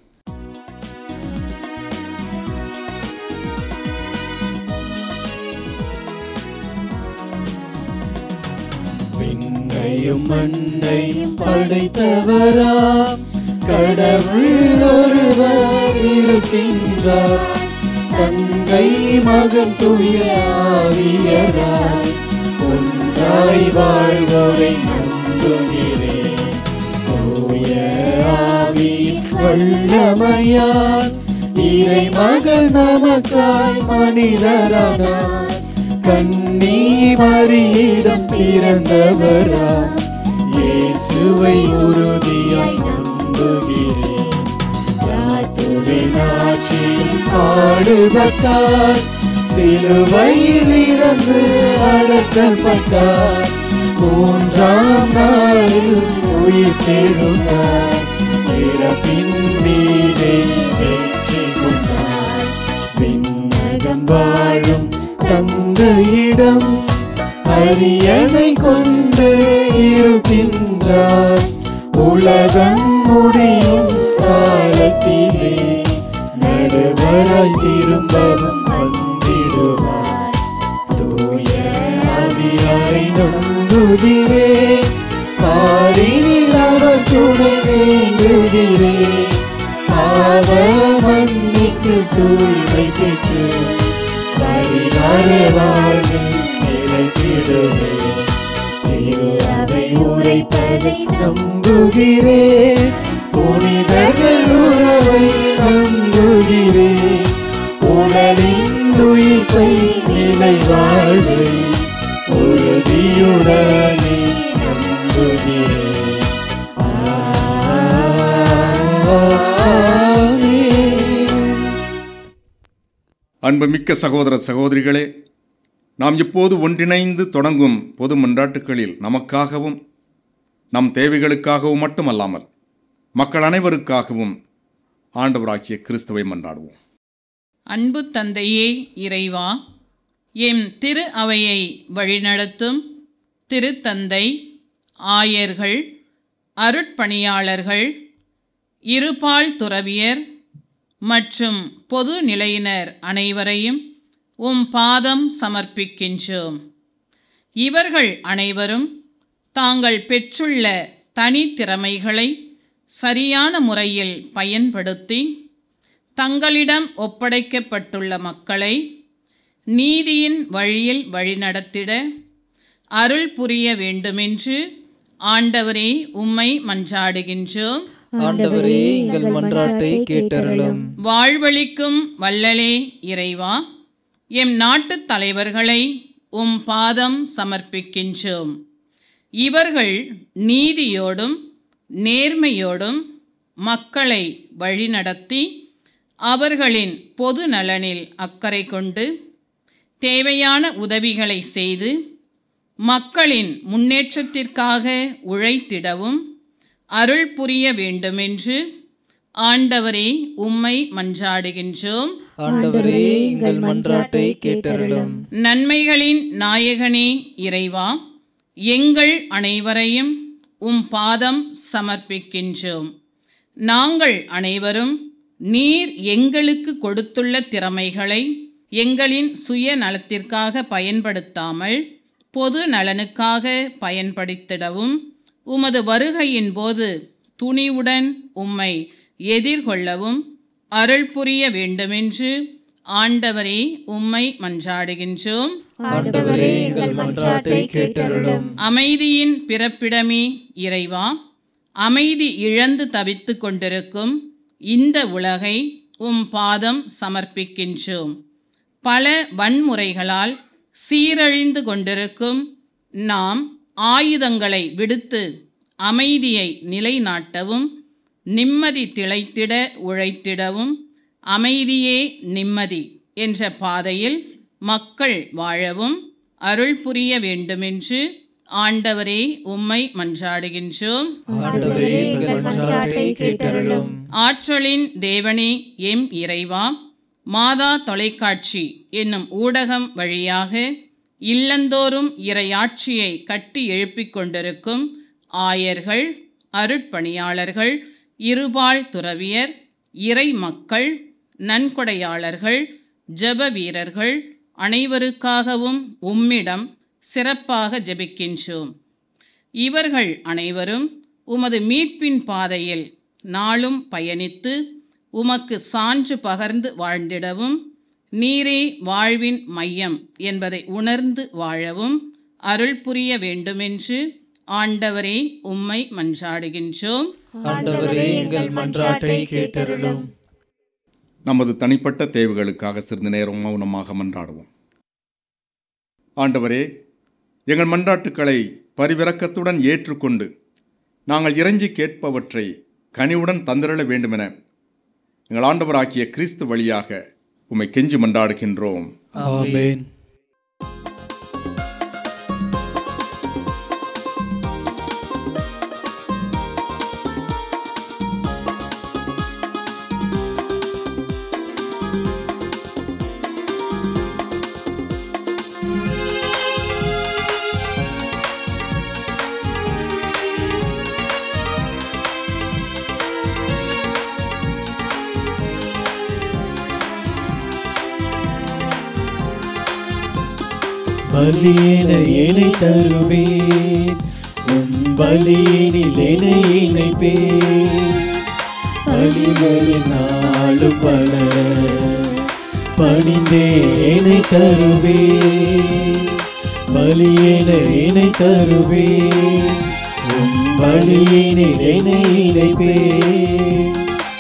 விண்ணையும் மண்ணையும் படைத்தவராம் கடவுள் ஒருவர் இருக்கின்றார் தந்தை மகன் தூய ஆவியராய் ஒன்றாய் வாழ்வோரை நம்புகிறேன் தூய ஆவியின் வல்லமையால் இறை மகன் நமக்காய் மனிதரானார் கண்ணி மறியிடம் பிறந்தவரா இயேசு இயேசுவை உறுதியாய் நம்புகிறேன் யாத்துவின் ஆட்சியில் பாடுபட்டார் சிலுவையில் இறந்து அடக்கப்பட்டார் மூன்றாம் நாளில் உயிர் தெழுந்தார் இறப்பின் மீதே வெற்றி கொண்டார் விண்ணகம் வாழும் தங்க இடம் அரியணை கொண்டு இருக்கின்றார் உலகம் முடியும் காலத்திலே நடுவராய் திரும்பவும் வந்திடுவார் தூய ஆவியாரை நம்புகிறேன் பாரினில் அவர் துணை வேண்டுகிறேன் பாவ மன்னிப்பில் தூய்மை பெற்று பரிகார வாழ்வில் நிலைத்திடுவேன் திரு அவை உரைப்பதை நம்புகிறேன் புனிதர்கள் உறவை நம்புகிறேன் உடலின் உயிர்ப்பை நிலை வாழ்வை உறுதியுடனே நம்புகிறேன் ஆமென். அன்புமிக்க சகோதர சகோதரிகளே நாம் இப்போது ஒன்றிணைந்து தொடங்கும் பொது மன்றாட்டுகளில் நமக்காகவும் நம் தேவைகளுக்காகவும் மட்டுமல்லாமல் மக்கள் அனைவருக்காகவும் ஆண்டவராகிய கிறிஸ்துவை மன்றாடுவோம் அன்பு தந்தையே இறைவா எம் திரு அவையை வழிநடத்தும் திருத்தந்தை ஆயர்கள் அருட்பணியாளர்கள் இருபால் துறவியர் மற்றும் பொது நிலையினர் அனைவரையும் உம் பாதம் சமர்ப்பிக்கின்றோம் இவர்கள் அனைவரும் தாங்கள் பெற்றுள்ள தனித்திறமைகளை சரியான முறையில் பயன்படுத்தி தங்களிடம் ஒப்படைக்கப்பட்டுள்ள மக்களை நீதியின் வழியில் வழிநடத்திட அருள் புரிய வேண்டுமென்று ஆண்டவரே உம்மை மன்றாடுகின்றோம் ஆண்டவரே எங்கள் மன்றாட்டை கேட்டருளும் வாழ்வளிக்கும் வள்ளலே இறைவா எம் நாட்டுத் தலைவர்களை உம் பாதம் சமர்ப்பிக்கின்றோம் இவர்கள் நீதியோடும் நேர்மையோடும் மக்களை வழிநடத்தி அவர்களின் பொது நலனில் அக்கறை கொண்டு தேவையான உதவிகளை செய்து மக்களின் முன்னேற்றத்திற்காக உழைத்திடவும் அருள் புரிய வேண்டுமென்று ஆண்டவரே உம்மை மன்றாடுகின்றோம் ஆண்டவரே எங்கள் மன்றாட்டை கேட்டருளும் நன்மைகளின் நாயகனே இறைவா எங்கள் அனைவரையும் உம் பாதம் சமர்ப்பிக்கின்றோம் நாங்கள் அனைவரும் நீர் எங்களுக்கு கொடுத்துள்ள திறமைகளை எங்களின் சுய நலத்திற்காக பயன்படுத்தாமல் பொது நலனுக்காக பயன்படுத்திடவும் உமது வருகையின் போது துணிவுடன் உம்மை எதிர்கொள்ளவும் அருள் புரிய வேண்டுமென்று ஆண்டவரே உம்மை மன்றாடுகின்றோம் ஆண்டவரே எங்கள் மன்றாட்டை கேட்டருளும் அமைதியின் பிறப்பிடமே இறைவா அமைதி இழந்து தவித்துக் கொண்டிருக்கும் இந்த உலகை உம் பாதம் சமர்ப்பிக்கின்றோம் பல வன்முறைகளால் சீரழிந்து கொண்டிருக்கும் நாம் ஆயுதங்களை விடுத்து அமைதியை நிலைநாட்டவும் நிம்மதி திளைத்திட உழைத்திடவும் அமைதியே நிம்மதி என்ற பாதையில் மக்கள் வாழவும் அருள் புரிய வேண்டுமென்று ஆண்டவரே உம்மை மன்றாடுகின்றோம் ஆண்டவரே எங்கள் மன்றாட்டை கேட்டருளும் ஆற்றலின் தேவனே எம் இறைவா மாதா தொலைக்காட்சி என்னும் ஊடகம் வழியாக இல்லந்தோறும் இறையாட்சியை கட்டி எழுப்பிக் கொண்டிருக்கும் ஆயர்கள் அருட்பணியாளர்கள் இருபால் துறவியர் இறை மக்கள் நன்கொடையாளர்கள் ஜெப வீரர்கள் அனைவருக்காகவும் உம்மிடம் சிறப்பாக ஜெபிக்கின்றோம் இவர்கள் அனைவரும் உமது மீட்பின் பாதையில் நாளும் பயணித்து உமக்கு சான்று பகர்ந்து வாழ்ந்திடவும் நீரே வாழ்வின் மையம் என்பதை உணர்ந்து வாழவும் அருள் புரிய வேண்டுமென்று ஆண்டவரே உம்மை மன்றாடுகின்றோம் ஆண்டவரே எங்கள் மன்றாட்டை கேட்டருளும் நமது தனிப்பட்ட தேவைகளுக்காக சிறிது நேரம் மௌனமாக மன்றாடுவோம் ஆண்டவரே எங்கள் மன்றாட்டுக்களை பரிவிரக்கத்துடன் ஏற்றுக்கொண்டு நாங்கள் இறைஞ்சி கேட்பவற்றை கனிவுடன் தந்திரள வேண்டுமென எங்கள் ஆண்டவராகிய கிறிஸ்து வழியாக உம்மை கெஞ்சி மன்றாடுகின்றோம் ஆமென் பலியென என்னை தருவேன் உன் பலியினில் என்னை இணைப்பேன் பலிகளில் நாளும் வளர பணிந்தே என்னை தருவேன் பலியென என்னை தருவேன் உன் பலியினில் என்னை இணைப்பேன்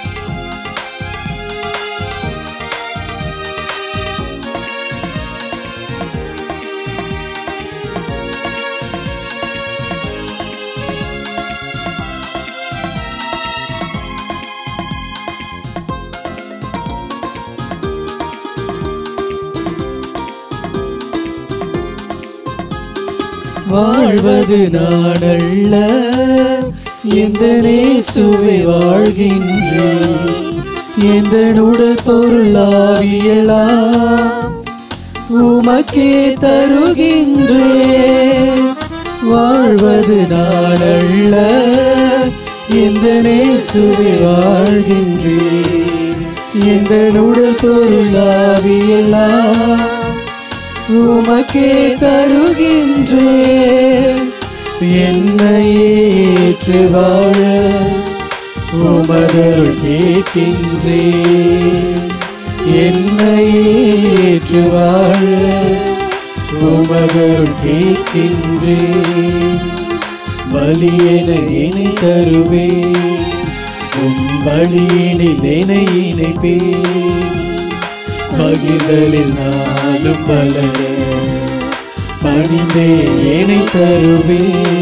வாழ்வது நாடல்ல எந்த நேசுவை வாழ்கின்றேன் எந்த உடல் பொருளாவியலாம் உமக்கே தருகின்றேன் வாழ்வது நாடல்ல எந்த நேசுவை வாழ்கின்றேன் எந்த உடல் பொருளாவியலாம் உமக்கே தருகின்றேன் என்னை ஏற்று வாழ உமதருள் கேட்கின்றேன் என்னை ஏற்று வாழ உமதருள் கேட்கின்றேன் பலியென இணை தருவேன் உம் பலியினில் என்னை இணைப்பேன் பகிர்தலில் நாளும் வளர பணிந்தே என்னை தருவே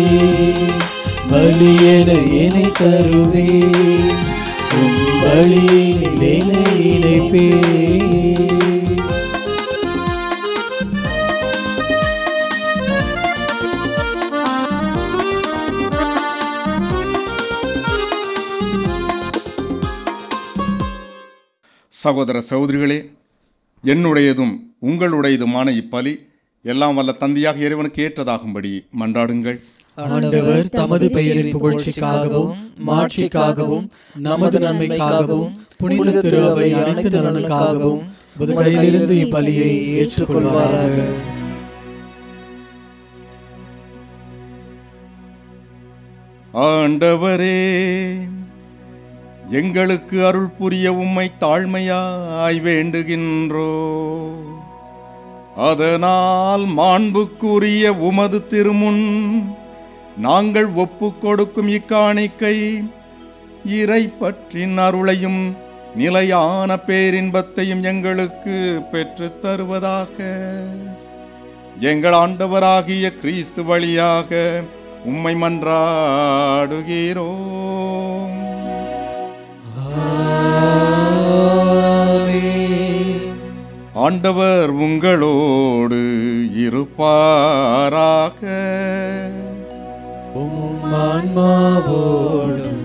பலியென என்னை தருவே உம் பலியினில் என்னை இணைப்பே சகோதர சகோதரிகளே என்னுடையதும் உங்களுடையதுமான இப்பலி எல்லாம் வல்ல தந்தையாக இறைவனுக்கு ஏற்றதாகும்படி மன்றாடுங்கள் ஆண்டவர் தமது பெயரின் புகழ்ச்சிக்காகவும் மாட்சிக்காகவும் நமது நன்மைக்காகவும் புனித திருவை அனைத்து நலனுக்காகவும் உமது கையிலிருந்து இப்பலியை ஏற்றுக்கொள்வாராக ஆண்டவரே எங்களுக்கு அருள் புரிய உம்மை தாழ்மையாய் வேண்டுகின்றோ அதனால் மாண்புக்குரிய உமது திருமுன் நாங்கள் ஒப்புக் கொடுக்கும் இக்காணிக்கை இறை பற்றின் அருளையும் நிலையான பேரின்பத்தையும் எங்களுக்கு பெற்றுத் தருவதாக எங்கள் ஆண்டவராகிய கிறிஸ்து வழியாக உம்மை மன்றாடுகிறோம் ஆண்டவர் உங்களோடு இருப்பாராக உம் ஆன்மாவோடும்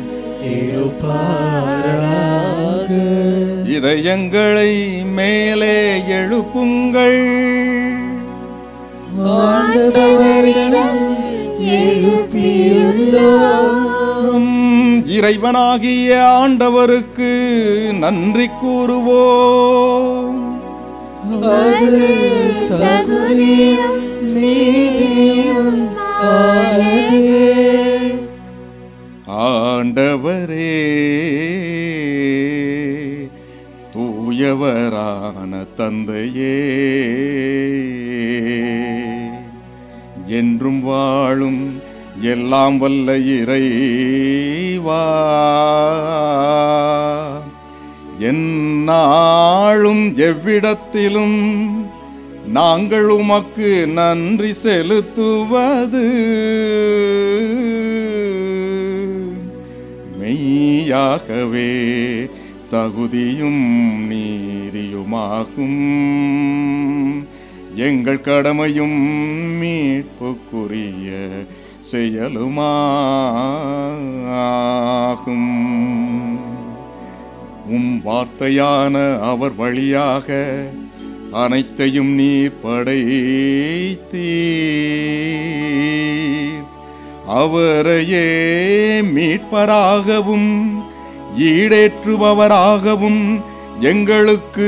இருப்பாராக இதயங்களை மேலே எழுப்புங்கள் ஆண்டவரிடம் எழுப்பியுள்ளோம் உம் இறைவனாகிய ஆண்டவருக்கு நன்றி கூறுவோம் அது தகுதியும் நீதியும் ஆனதே ஆண்டவரே தூயவரான தந்தையே என்றும் வாழும் எல்லாம் வல்ல இறைவா எந்நாளும் எவ்விடத்திலும் நாங்கள் உமக்கு நன்றி செலுத்துவது மெய்யாகவே தகுதியும் நீதியுமாகும் எங்கள் கடமையும் மீட்புக்குரிய செயலுமாகும் உம் வார்த்தையான அவர் வழியாக அனைத்தையும் நீர் படைத்தீர் அவரையே மீட்பராகவும் ஈடேற்றுபவராகவும் எங்களுக்கு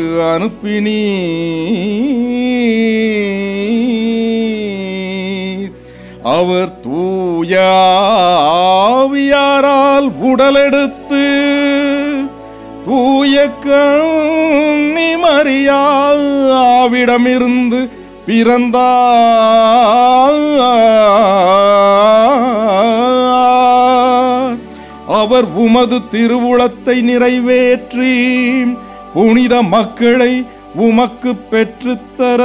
அனுப்பினீர் அவர் தூய ஆவியாரால் உடலெடுத்து தூய கண்ணி மரியாவிடமிருந்து பிறந்தார் அவர் உமது திருவுளத்தை நிறைவேற்றி புனித மக்களை உமக்கு பெற்றுத்தர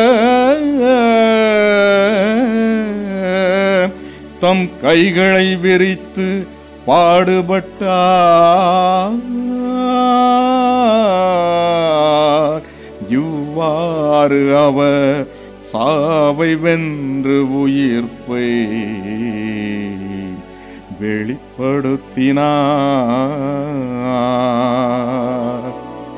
தம் கைகளை விரித்து பாடுபட்டார் இவ்வாறு அவர் சாவை வென்று உயிர்ப்பை வெளிப்படுத்தினார்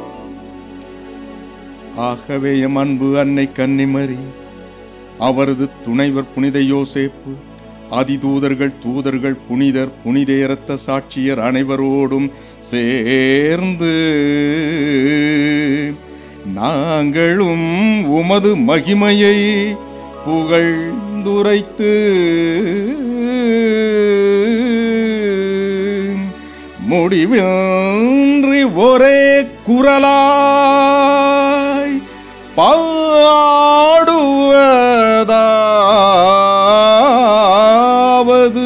ஆகவே எம் அன்பு அன்னை கன்னிமரி அவரது துணைவர் புனித யோசேப்பு அதிதூதர்கள் தூதர்கள் புனிதர் புனிதேரத்த சாட்சியர் அனைவரோடும் சேர்ந்து நாங்களும் உமது மகிமையை புகழ்ந்துரைத்து முடிவின்றி ஒரே குரலாய் பாடுவதாவது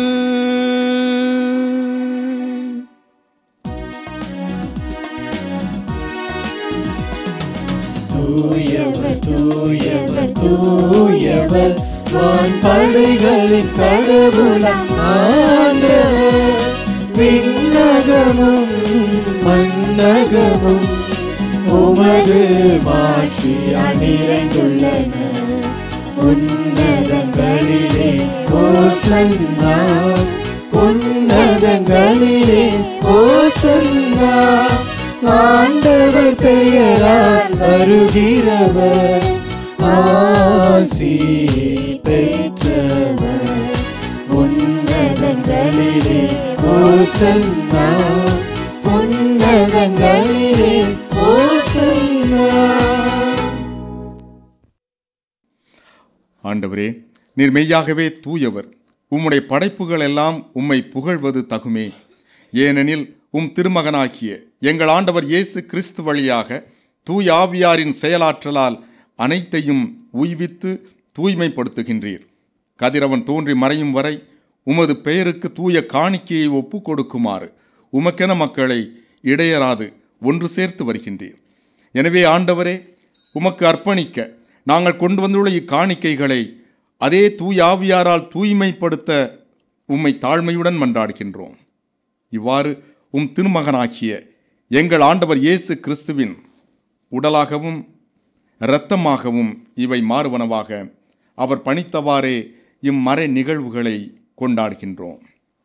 தூயவர் தூயவர் தூயவர் வான் படைகளின் கடவுளாம் ஆண்டவர் விண்ணகமும் மன்னகமும் உமது மாட்சியால் நிறைந்துள்ளன உன்னதங்களிலே ஓசன்னா உன்னதங்களிலே ஓசன்னா ஆண்டவர் பெயரால் வருகிறவர் ஆசி பெற்றவர் உன்னதங்களிலே ஓசன்னா உன்னதங்களிலே ஓசன்னா ஆண்டவரே நீர் மெய்யாகவே தூயவர் உம்முடைய படைப்புகள் எல்லாம் உம்மை புகழ்வது தகுமே ஏனெனில் உம் திருமகனாகிய எங்கள் ஆண்டவர் இயேசு கிறிஸ்து வழியாக தூய் ஆவியாரின் செயலாற்றலால் அனைத்தையும் உய்வித்து தூய்மைப்படுத்துகின்றீர் கதிரவன் தோன்றி மறையும் வரை உமது பெயருக்கு தூய காணிக்கையை ஒப்பு கொடுக்குமாறு உமக்கென மக்களை இடையராது ஒன்று சேர்த்து வருகின்றீர் எனவே ஆண்டவரே உமக்கு அர்ப்பணிக்க நாங்கள் கொண்டு வந்துள்ள இக்காணிக்கைகளை அதே தூய் ஆவியாரால் தூய்மைப்படுத்த உம்மை தாழ்மையுடன் மன்றாடுகின்றோம் இவ்வாறு உம் திருமகனாகிய எங்கள் ஆண்டவர் இயேசு கிறிஸ்துவின் உடலாகவும் இரத்தமாகவும் இவை மாறுவனவாக அவர் பணித்தவாறே இம்மறை நிகழ்வுகளை கொண்டாடுகின்றோம்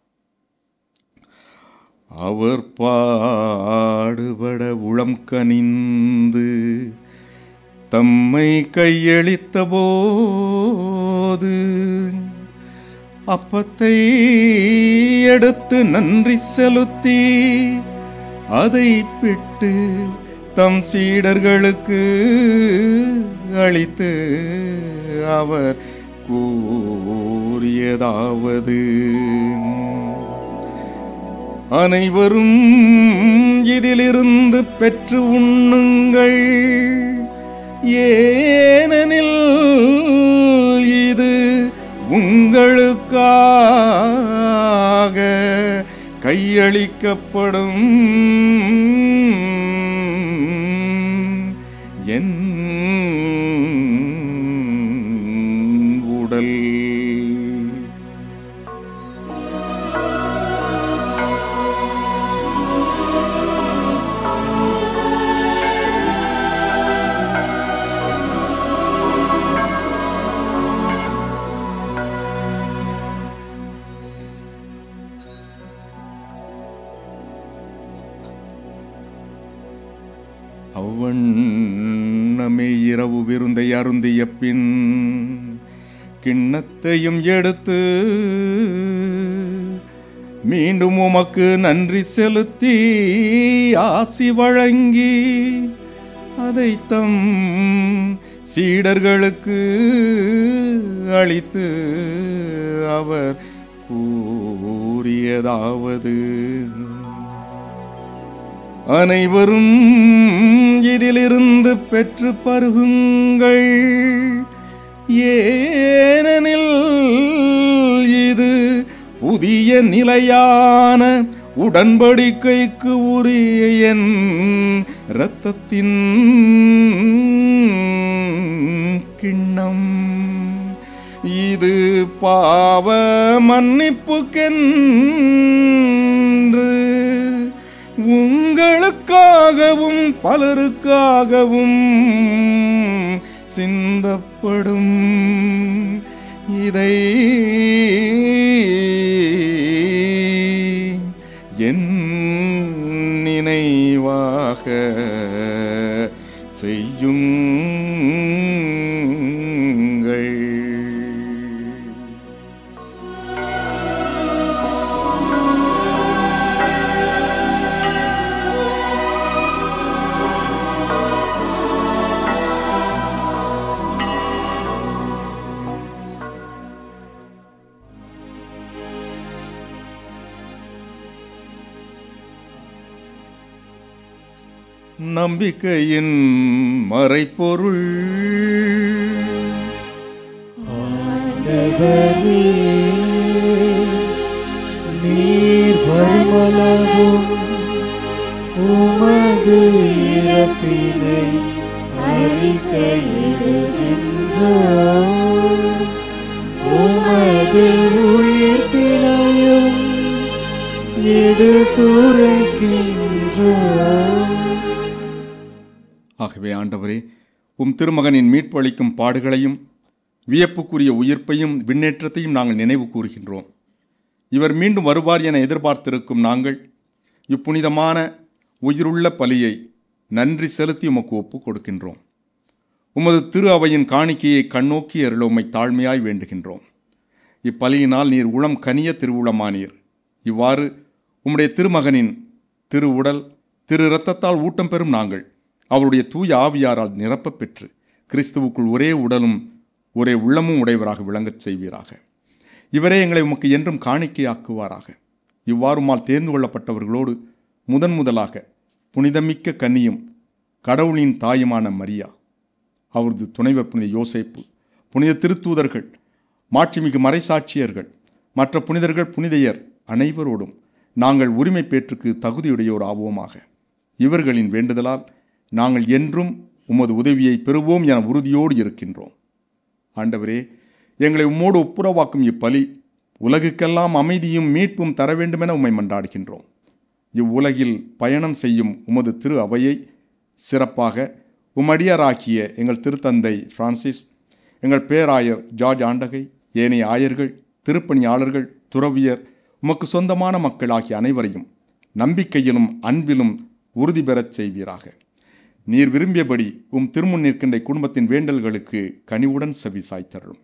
அவர் பாடுபட உளம் கனிந்து தம்மை கையளித்த போது அப்பத்தை எடுத்து நன்றி செலுத்தி அதை பிட்டு தம் சீடர்களுக்கு அளித்து அவர் கூறியதாவது அனைவரும் இதிலிருந்து பெற்று உண்ணுங்கள் ஏனெனில் இது உங்களுக்காக கையளிக்கப்படும் என் உடல் வண்ணமே இரவு விருந்தை அருந்திய பின் கிண்ணத்தையும் எடுத்து மீண்டும் உமக்கு நன்றி செலுத்தி ஆசி வழங்கி அதை தம் சீடர்களுக்கு அளித்து அவர் கூறியதாவது அனைவரும் இதிலிருந்து பெற்று பருகுங்கள் ஏனெனில் இது புதிய நிலையான உடன்படிக்கைக்கு உரிய என் இரத்தத்தின் கிண்ணம் இது பாவ மன்னிப்புக்கென்று உங்களுக்காகவும் பலருக்காகவும் சிந்தப்படும் இதை என் நினைவாக செய்யுங்கள் நம்பிக்கையின் மறைப்பொருள் ஆண்டவரே நீர் வருமளவும் உமது இறப்பினை அறிக்கையிடுகின்றோ உமது உயிர்ப்பினையும் எடுத்துரைக்கின்றோ ஆகவே ஆண்டவரே உம் திருமகனின் மீட்பு அளிக்கும் பாடுகளையும் வியப்புக்குரிய உயிர்ப்பையும் விண்ணேற்றத்தையும் நாங்கள் நினைவு கூறுகின்றோம் இவர் மீண்டும் வருவார் என எதிர்பார்த்திருக்கும் நாங்கள் இப்புனிதமான உயிருள்ள பலியை நன்றி செலுத்தி உமக்கு ஒப்புக் கொடுக்கின்றோம் உமது திரு அவையின் காணிக்கையை கண்ணோக்கி அருள உம்மை தாழ்மையாய் வேண்டுகின்றோம் இப்பலியினால் நீர் உளம் கனிய திருவுளமானீர் இவ்வாறு உம்முடைய திருமகனின் திரு உடல் திரு இரத்தத்தால் ஊட்டம் பெறும் நாங்கள் அவருடைய தூய ஆவியாரால் நிரப்பப் பெற்று கிறிஸ்துவுக்குள் ஒரே உடலும் ஒரே உள்ளமும் உடையவராக விளங்கச் செய்வீராக இவரே எங்களை உமக்கு என்றும் காணிக்கையாக்குவாராக இவ்வாறுமால் தேர்ந்து கொள்ளப்பட்டவர்களோடு முதன் முதலாக புனிதமிக்க கன்னியும் கடவுளின் தாயுமான மரியா அவரது துணைவர் புனித யோசேப்பு புனித திருத்தூதர்கள் மாட்சிமிகு மறைசாட்சியர்கள் மற்ற புனிதர்கள் புனிதையர் அனைவரோடும் நாங்கள் உரிமை பேற்றுக்கு தகுதியுடையோர் ஆவோமாக இவர்களின் வேண்டுதலால் நாங்கள் என்றும் உமது உதவியை பெறுவோம் என உறுதியோடு இருக்கின்றோம் ஆண்டவரே எங்களை உம்மோடு ஒப்புரவாக்கும் இப்பலி உலகுக்கெல்லாம் அமைதியும் மீட்பும் தர வேண்டுமென உம்மை மன்றாடுகின்றோம் இவ்வுலகில் பயணம் செய்யும் உமது திரு அவையை சிறப்பாக உமடியாராகிய எங்கள் திருத்தந்தை பிரான்சிஸ் எங்கள் பேராயர் ஜார்ஜ் ஆண்டகை ஏனைய ஆயர்கள் திருப்பணியாளர்கள் துறவியர் உமக்கு சொந்தமான மக்களாகிய அனைவரையும் நம்பிக்கையிலும் அன்பிலும் உறுதி பெறச் செய்வீராக நீர் விரும்பியபடி உம் திருமுன் நிற்கின்ற குடும்பத்தின் வேண்டல்களுக்கு கனிவுடன் செவி சாய்த்தருளும்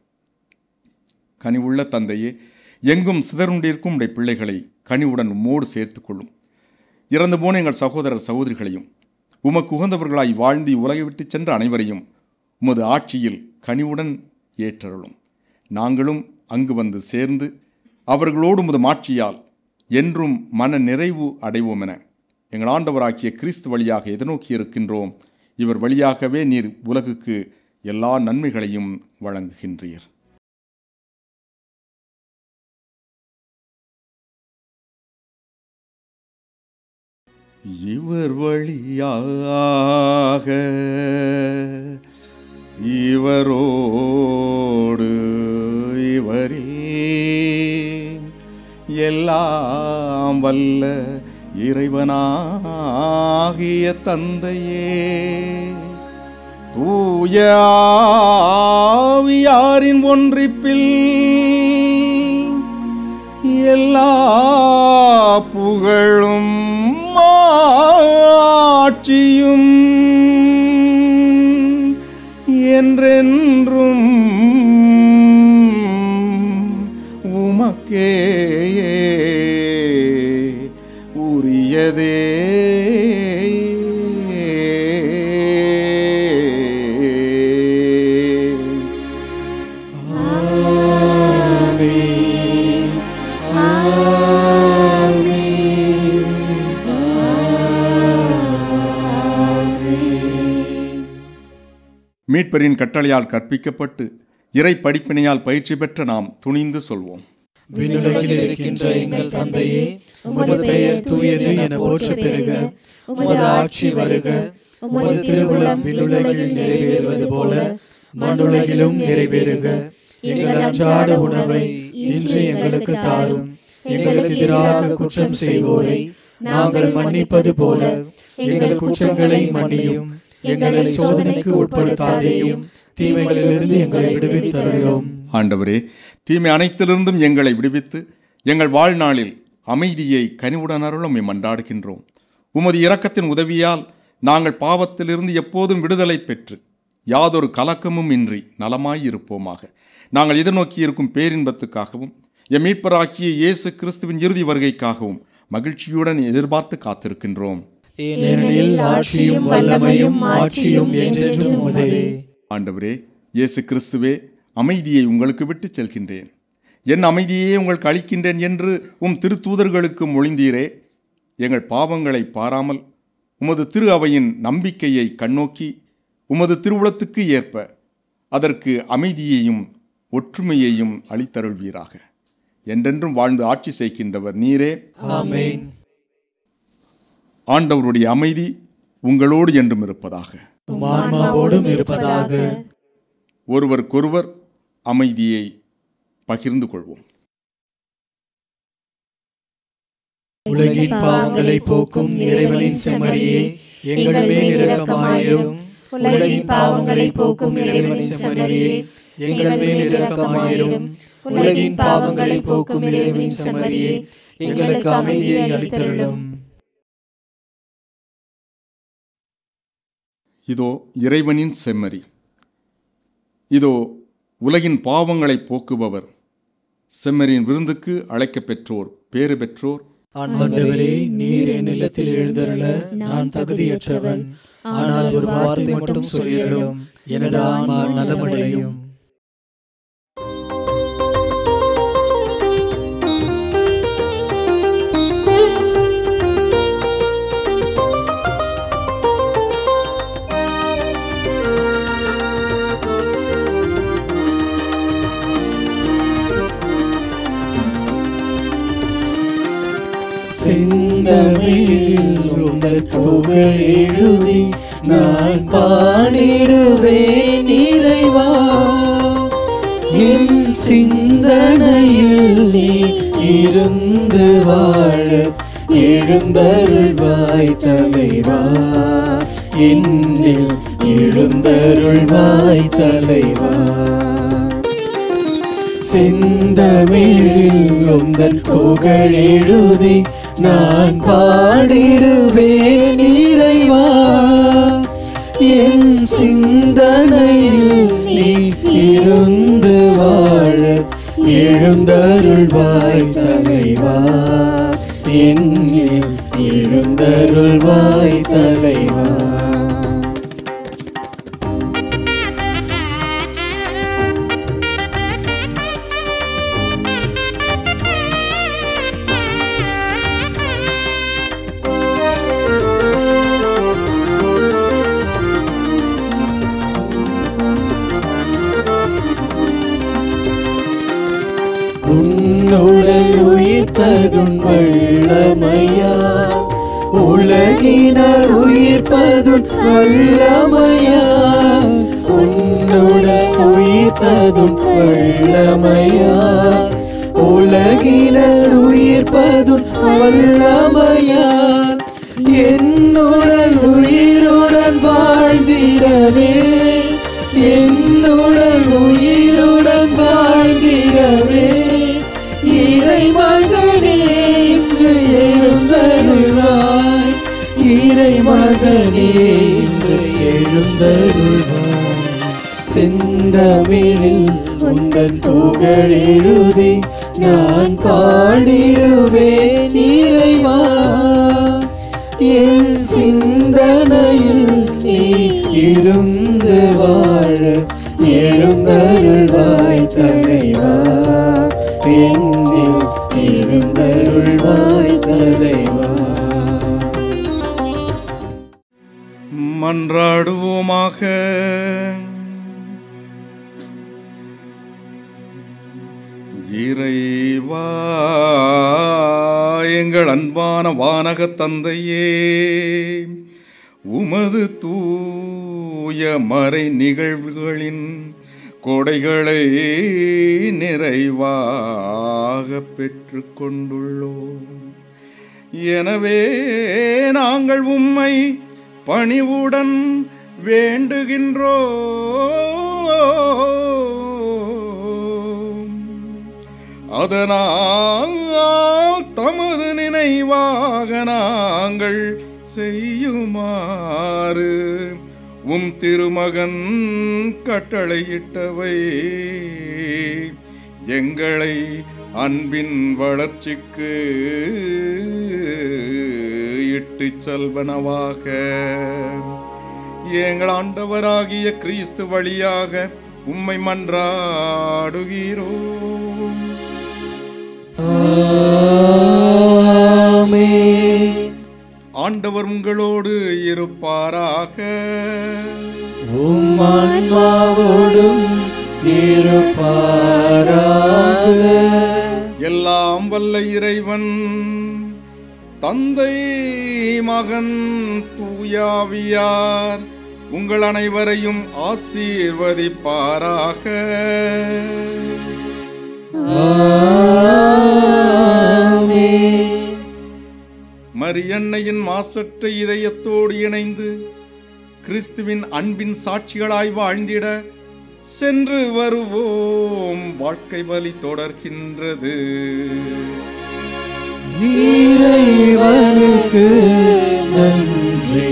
கனிவுள்ள தந்தையே எங்கும் சிதறுண்டிருக்கும் உடைய பிள்ளைகளை கனிவுடன் உம்மோடு சேர்த்துக் கொள்ளும் இறந்து போன எங்கள் சகோதரர் சகோதரிகளையும் உமக்கு உகந்தவர்களாய் வாழ்ந்து உலகை விட்டு சென்ற அனைவரையும் உமது ஆட்சியில் கனிவுடன் ஏற்றருளும் நாங்களும் அங்கு வந்து சேர்ந்து அவர்களோடு உமது மாட்சியால் என்றும் மன நிறைவு அடைவோம் என எங்கள் ஆண்டவராகிய கிறிஸ்து வழியாக எதிர்நோக்கி இருக்கின்றோம் இவர் வழியாகவே நீர் உலகுக்கு எல்லா நன்மைகளையும் வழங்குகின்றீர் இவர் வழியாக இவரோடு இவரில் எல்லாம் வல்ல இறைவனாகிய தந்தையே தூய ஆவியாரின் ஒன்றிப்பில் எல்லா புகழும் மாட்சியும் என்றென்றும் உமக்கே உரியதே மீட்பரின் கட்டளையால் கற்பிக்கப்பட்டு இறை படிப்பினையால் பயிற்சி பெற்ற நாம் துணிந்து சொல்வோம் விண்ணுலகில் இருக்கின்ற எங்கள் தந்தையே உமது பெயர் தூயது என போற்ற பெறுக உமது ஆட்சி வருக உமது திருவுளம் விண்ணுலகில் நிறைவேறுவது போல மண்ணுலகிலும் நிறைவேறுக எங்கள் அன்றாட உணவை இன்று எங்களுக்கு தாரும் எங்களுக்கு எதிராக குற்றம் செய்வோரை நாங்கள் மன்னிப்பது போல எங்கள் குற்றங்களை மன்னியும் எங்களை சோதனைக்கு உட்படுத்தாதேயும் தீமைகளிலிருந்து எங்களை விடுவித்தருளும் ஆண்டவரே தீமை அனைத்திலிருந்தும் எங்களை விடுவித்து எங்கள் வாழ்நாளில் அமைதியை கனிவுடன் அருளும் மன்றாடுகின்றோம் உமது இரக்கத்தின் உதவியால் நாங்கள் பாவத்திலிருந்து எப்போதும் விடுதலை பெற்று யாதொரு கலக்கமும் இன்றி நலமாயிருப்போமாக நாங்கள் எதிர்நோக்கி இருக்கும் பேரின்பத்துக்காகவும் எம் மீட்பராகிய இயேசு கிறிஸ்துவின் இறுதி வருகைக்காகவும் மகிழ்ச்சியுடன் எதிர்பார்த்து காத்திருக்கின்றோம் ஏனெனில் ஆட்சியும் வல்லமையும் ஆட்சியும் என்றென்றும் உமதே ஆண்டவரே இயேசு கிறிஸ்துவே அமைதியை உங்களுக்கு விட்டுச் செல்கின்றேன் என் அமைதியே உங்களுக்கு அளிக்கின்றேன் என்று உம் திருத்தூதர்களுக்கு மொழிந்தீரே எங்கள் பாவங்களை பாராமல் உமது திரு அவையின் நம்பிக்கையை கண்ணோக்கி உமது திருவுளத்துக்கு ஏற்ப அதற்கு அமைதியையும் ஒற்றுமையையும் அளித்தருள்வீராக என்றென்றும் வாழ்ந்து ஆட்சி செய்கின்றவர் நீரே ஆமென் ஆண்டவருடைய அமைதி உங்களோடு என்றும் இருப்பதாக உம் ஆன்மாவோடும் இருப்பதாக ஒருவருக்கொருவர் அமைதியை பகிர்ந்து கொள்வோம் உலகின் பாவங்களை போக்கும் இறைவனின் செம்மறியே எங்கள் மேல் இரக்கமாயிரும் உலகின் பாவங்களை போக்கும் இறைவனின் செம்மறியே எங்கள் மேல் இரக்கமாயிரும் உலகின் பாவங்களை போக்கும் இறைவனின் செம்மறியே எங்களுக்கு அமைதியை அளித்தருளும் இதோ இறைவனின் செம்மறி இதோ உலகின் பாவங்களை போக்குபவர் செம்மறியின் விருந்துக்கு அழைக்கப் பெற்றோர் பேறு பெற்றோர் ஆண்டவரே நீர் என் இல்லத்தில் எழுந்தருள நான் தகுதியற்றவன் ஆனால் ஒரு வார்த்தை மட்டும் சொல்லியருளும் எனது ஆன்மா நலமடையும் செந்தமிழில் உங்கள் புகழ் எழுதி நான் பாடிடுவேன் இறைவா என் சிந்தனையில் நீ இருந்து வாழ எழுந்தருள்வாய் தலைவா என்னில் எழுந்தருள்வாய் தலைவா செந்தமிழில் உந்தன் புகழ் எழுதி நான் பாடிடுவேன் இறைவா என் சிந்தனையில் நீ இருந்து வாழ எழுந்தருள்வாய் தலைவா என்னில் எழுந்தருள்வாய் தலைவா உன்னுடன் உயிர்த்ததுன் வல்லமையா உலகினர் உயிர்ப்பதுன் வல்லமையா உன்னுடன் உயிர்த்ததுன் வல்லமையா உலகினர் உயிர்ப்பதுன் வல்லமையா என்னுடன் உயிருடன் வாழ்ந்திடவே என்னுடன் உயிருடன் வாழ்ந்திடவே இறை மகனே இன்று எழுந்தருள்வாய் இறை மகனே இன்று எழுந்தருள்வாய் செந்தமிழில் உந்தன் புகழ் எழுதி நான் பாடிடுவேன் இறைவா என் சிந்தனையில் நீ இருந்து வாழ எழுந்தருள்வாய் தலைவா என்னில் எழுந்தருள்வாய் தலைவா மன்றாடுவோமாக இறைவா எங்கள் அன்பான வானக தந்தையே உமது தூய மறை நிகழ்வுகளின் கொடைகளை நிறைவாக பெற்றுக் கொண்டுள்ளோம் எனவே நாங்கள் உம்மை பணிவுடன் வேண்டுகின்றோம் அதனால் தமது நினைவாக நாங்கள் செய்யுமாறு உம் திருமகன் கட்டளையிட்டவை எங்களை அன்பின் வளர்ச்சிக்கு இட்டுச் செல்வனவாக எங்கள் ஆண்டவராகிய கிறிஸ்து வழியாக உம்மை மன்றாடுகிறோம் ஆமென். ஆண்டவர் உங்களோடு இருப்பாராக உம் ஆன்மாவோடும் இருப்பாராக எல்லாம் வல்ல இறைவன் தந்தை மகன் தூயாவியார் உங்கள் அனைவரையும் ஆசீர்வதிப்பாராக ஆமென். மரியன்னையின் மாசற்ற இதயத்தோடு இணைந்து கிறிஸ்துவின் அன்பின் சாட்சிகளாய் வாழ்ந்திட சென்று வருவோம் வாழ்க்கை வழி தொடர்கின்றது இறைவனுக்கு நன்றி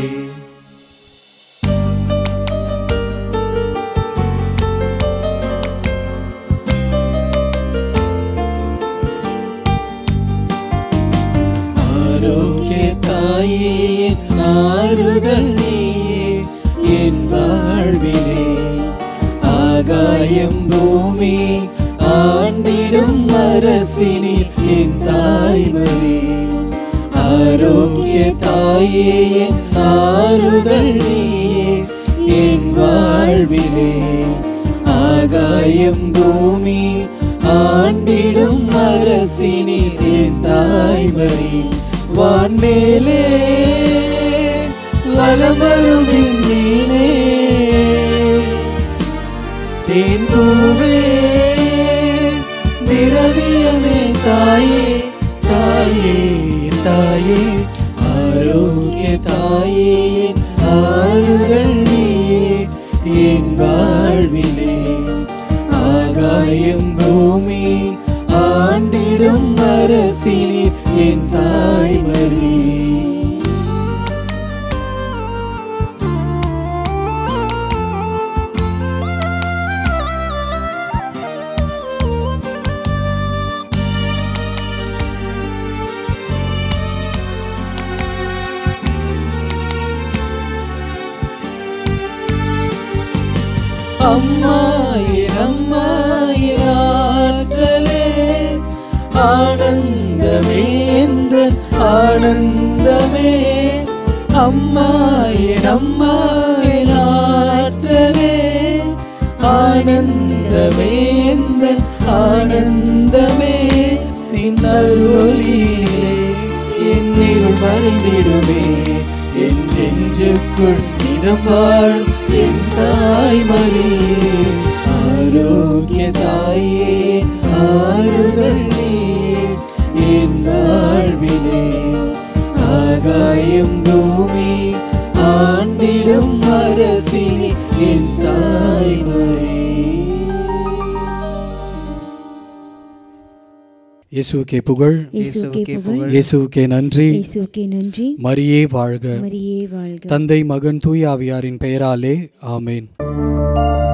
ஆரோக்கிய தாயே என் ஆறுதல் நீயே என் வாழ்விலே ஆகாயம் பூமி ஆண்டிடும் அரசினி என் தாய்மரே ஆரோக்கிய தாயே என் ஆறுதல் நீயே என் வாழ்விலே ஆகாயம் பூமி ஆண்டிடும் அரசினி என் தாய்மரே வான்மேலே வலமருவின் மீனே தேன் பூவே திரவியமே தாயே தாயே தாயே ஆரோக்கிய தாயே என் ஆறுதல் நீயே என் வாழ்விலே ஆகாயம் பூமி ஆண்டிடும் அரசினி என் தாய்மரே அம்மாயின் அம்மாயின் ஆற்றலே ஆனந்தமே எந்த ஆனந்தமே அம்மாயின் அம்மாயின் ஆற்றலே ஆனந்தமே எந்த ஆனந்தமே நின் அருளிலே என் இருள் மறைந்திடுமே என் நெஞ்சுக்குள் இதம் வாழும் என் தாய்மரே ஆரோக்கிய தாயே ஆறுதல் நீயே என் வாழ்விலே ஆகாயம் பூமி ஆண்டிடும் அரசினி என் தாய்மரே இயேசுக்கே புகழ் இயேசுவுக்கே புகழ் இயேசுக்கே நன்றி இயேசுவுக்கே நன்றி மரியே வாழ்க மரியே வாழ்க தந்தை மகன் தூயாவியாரின் பெயராலே ஆமேன்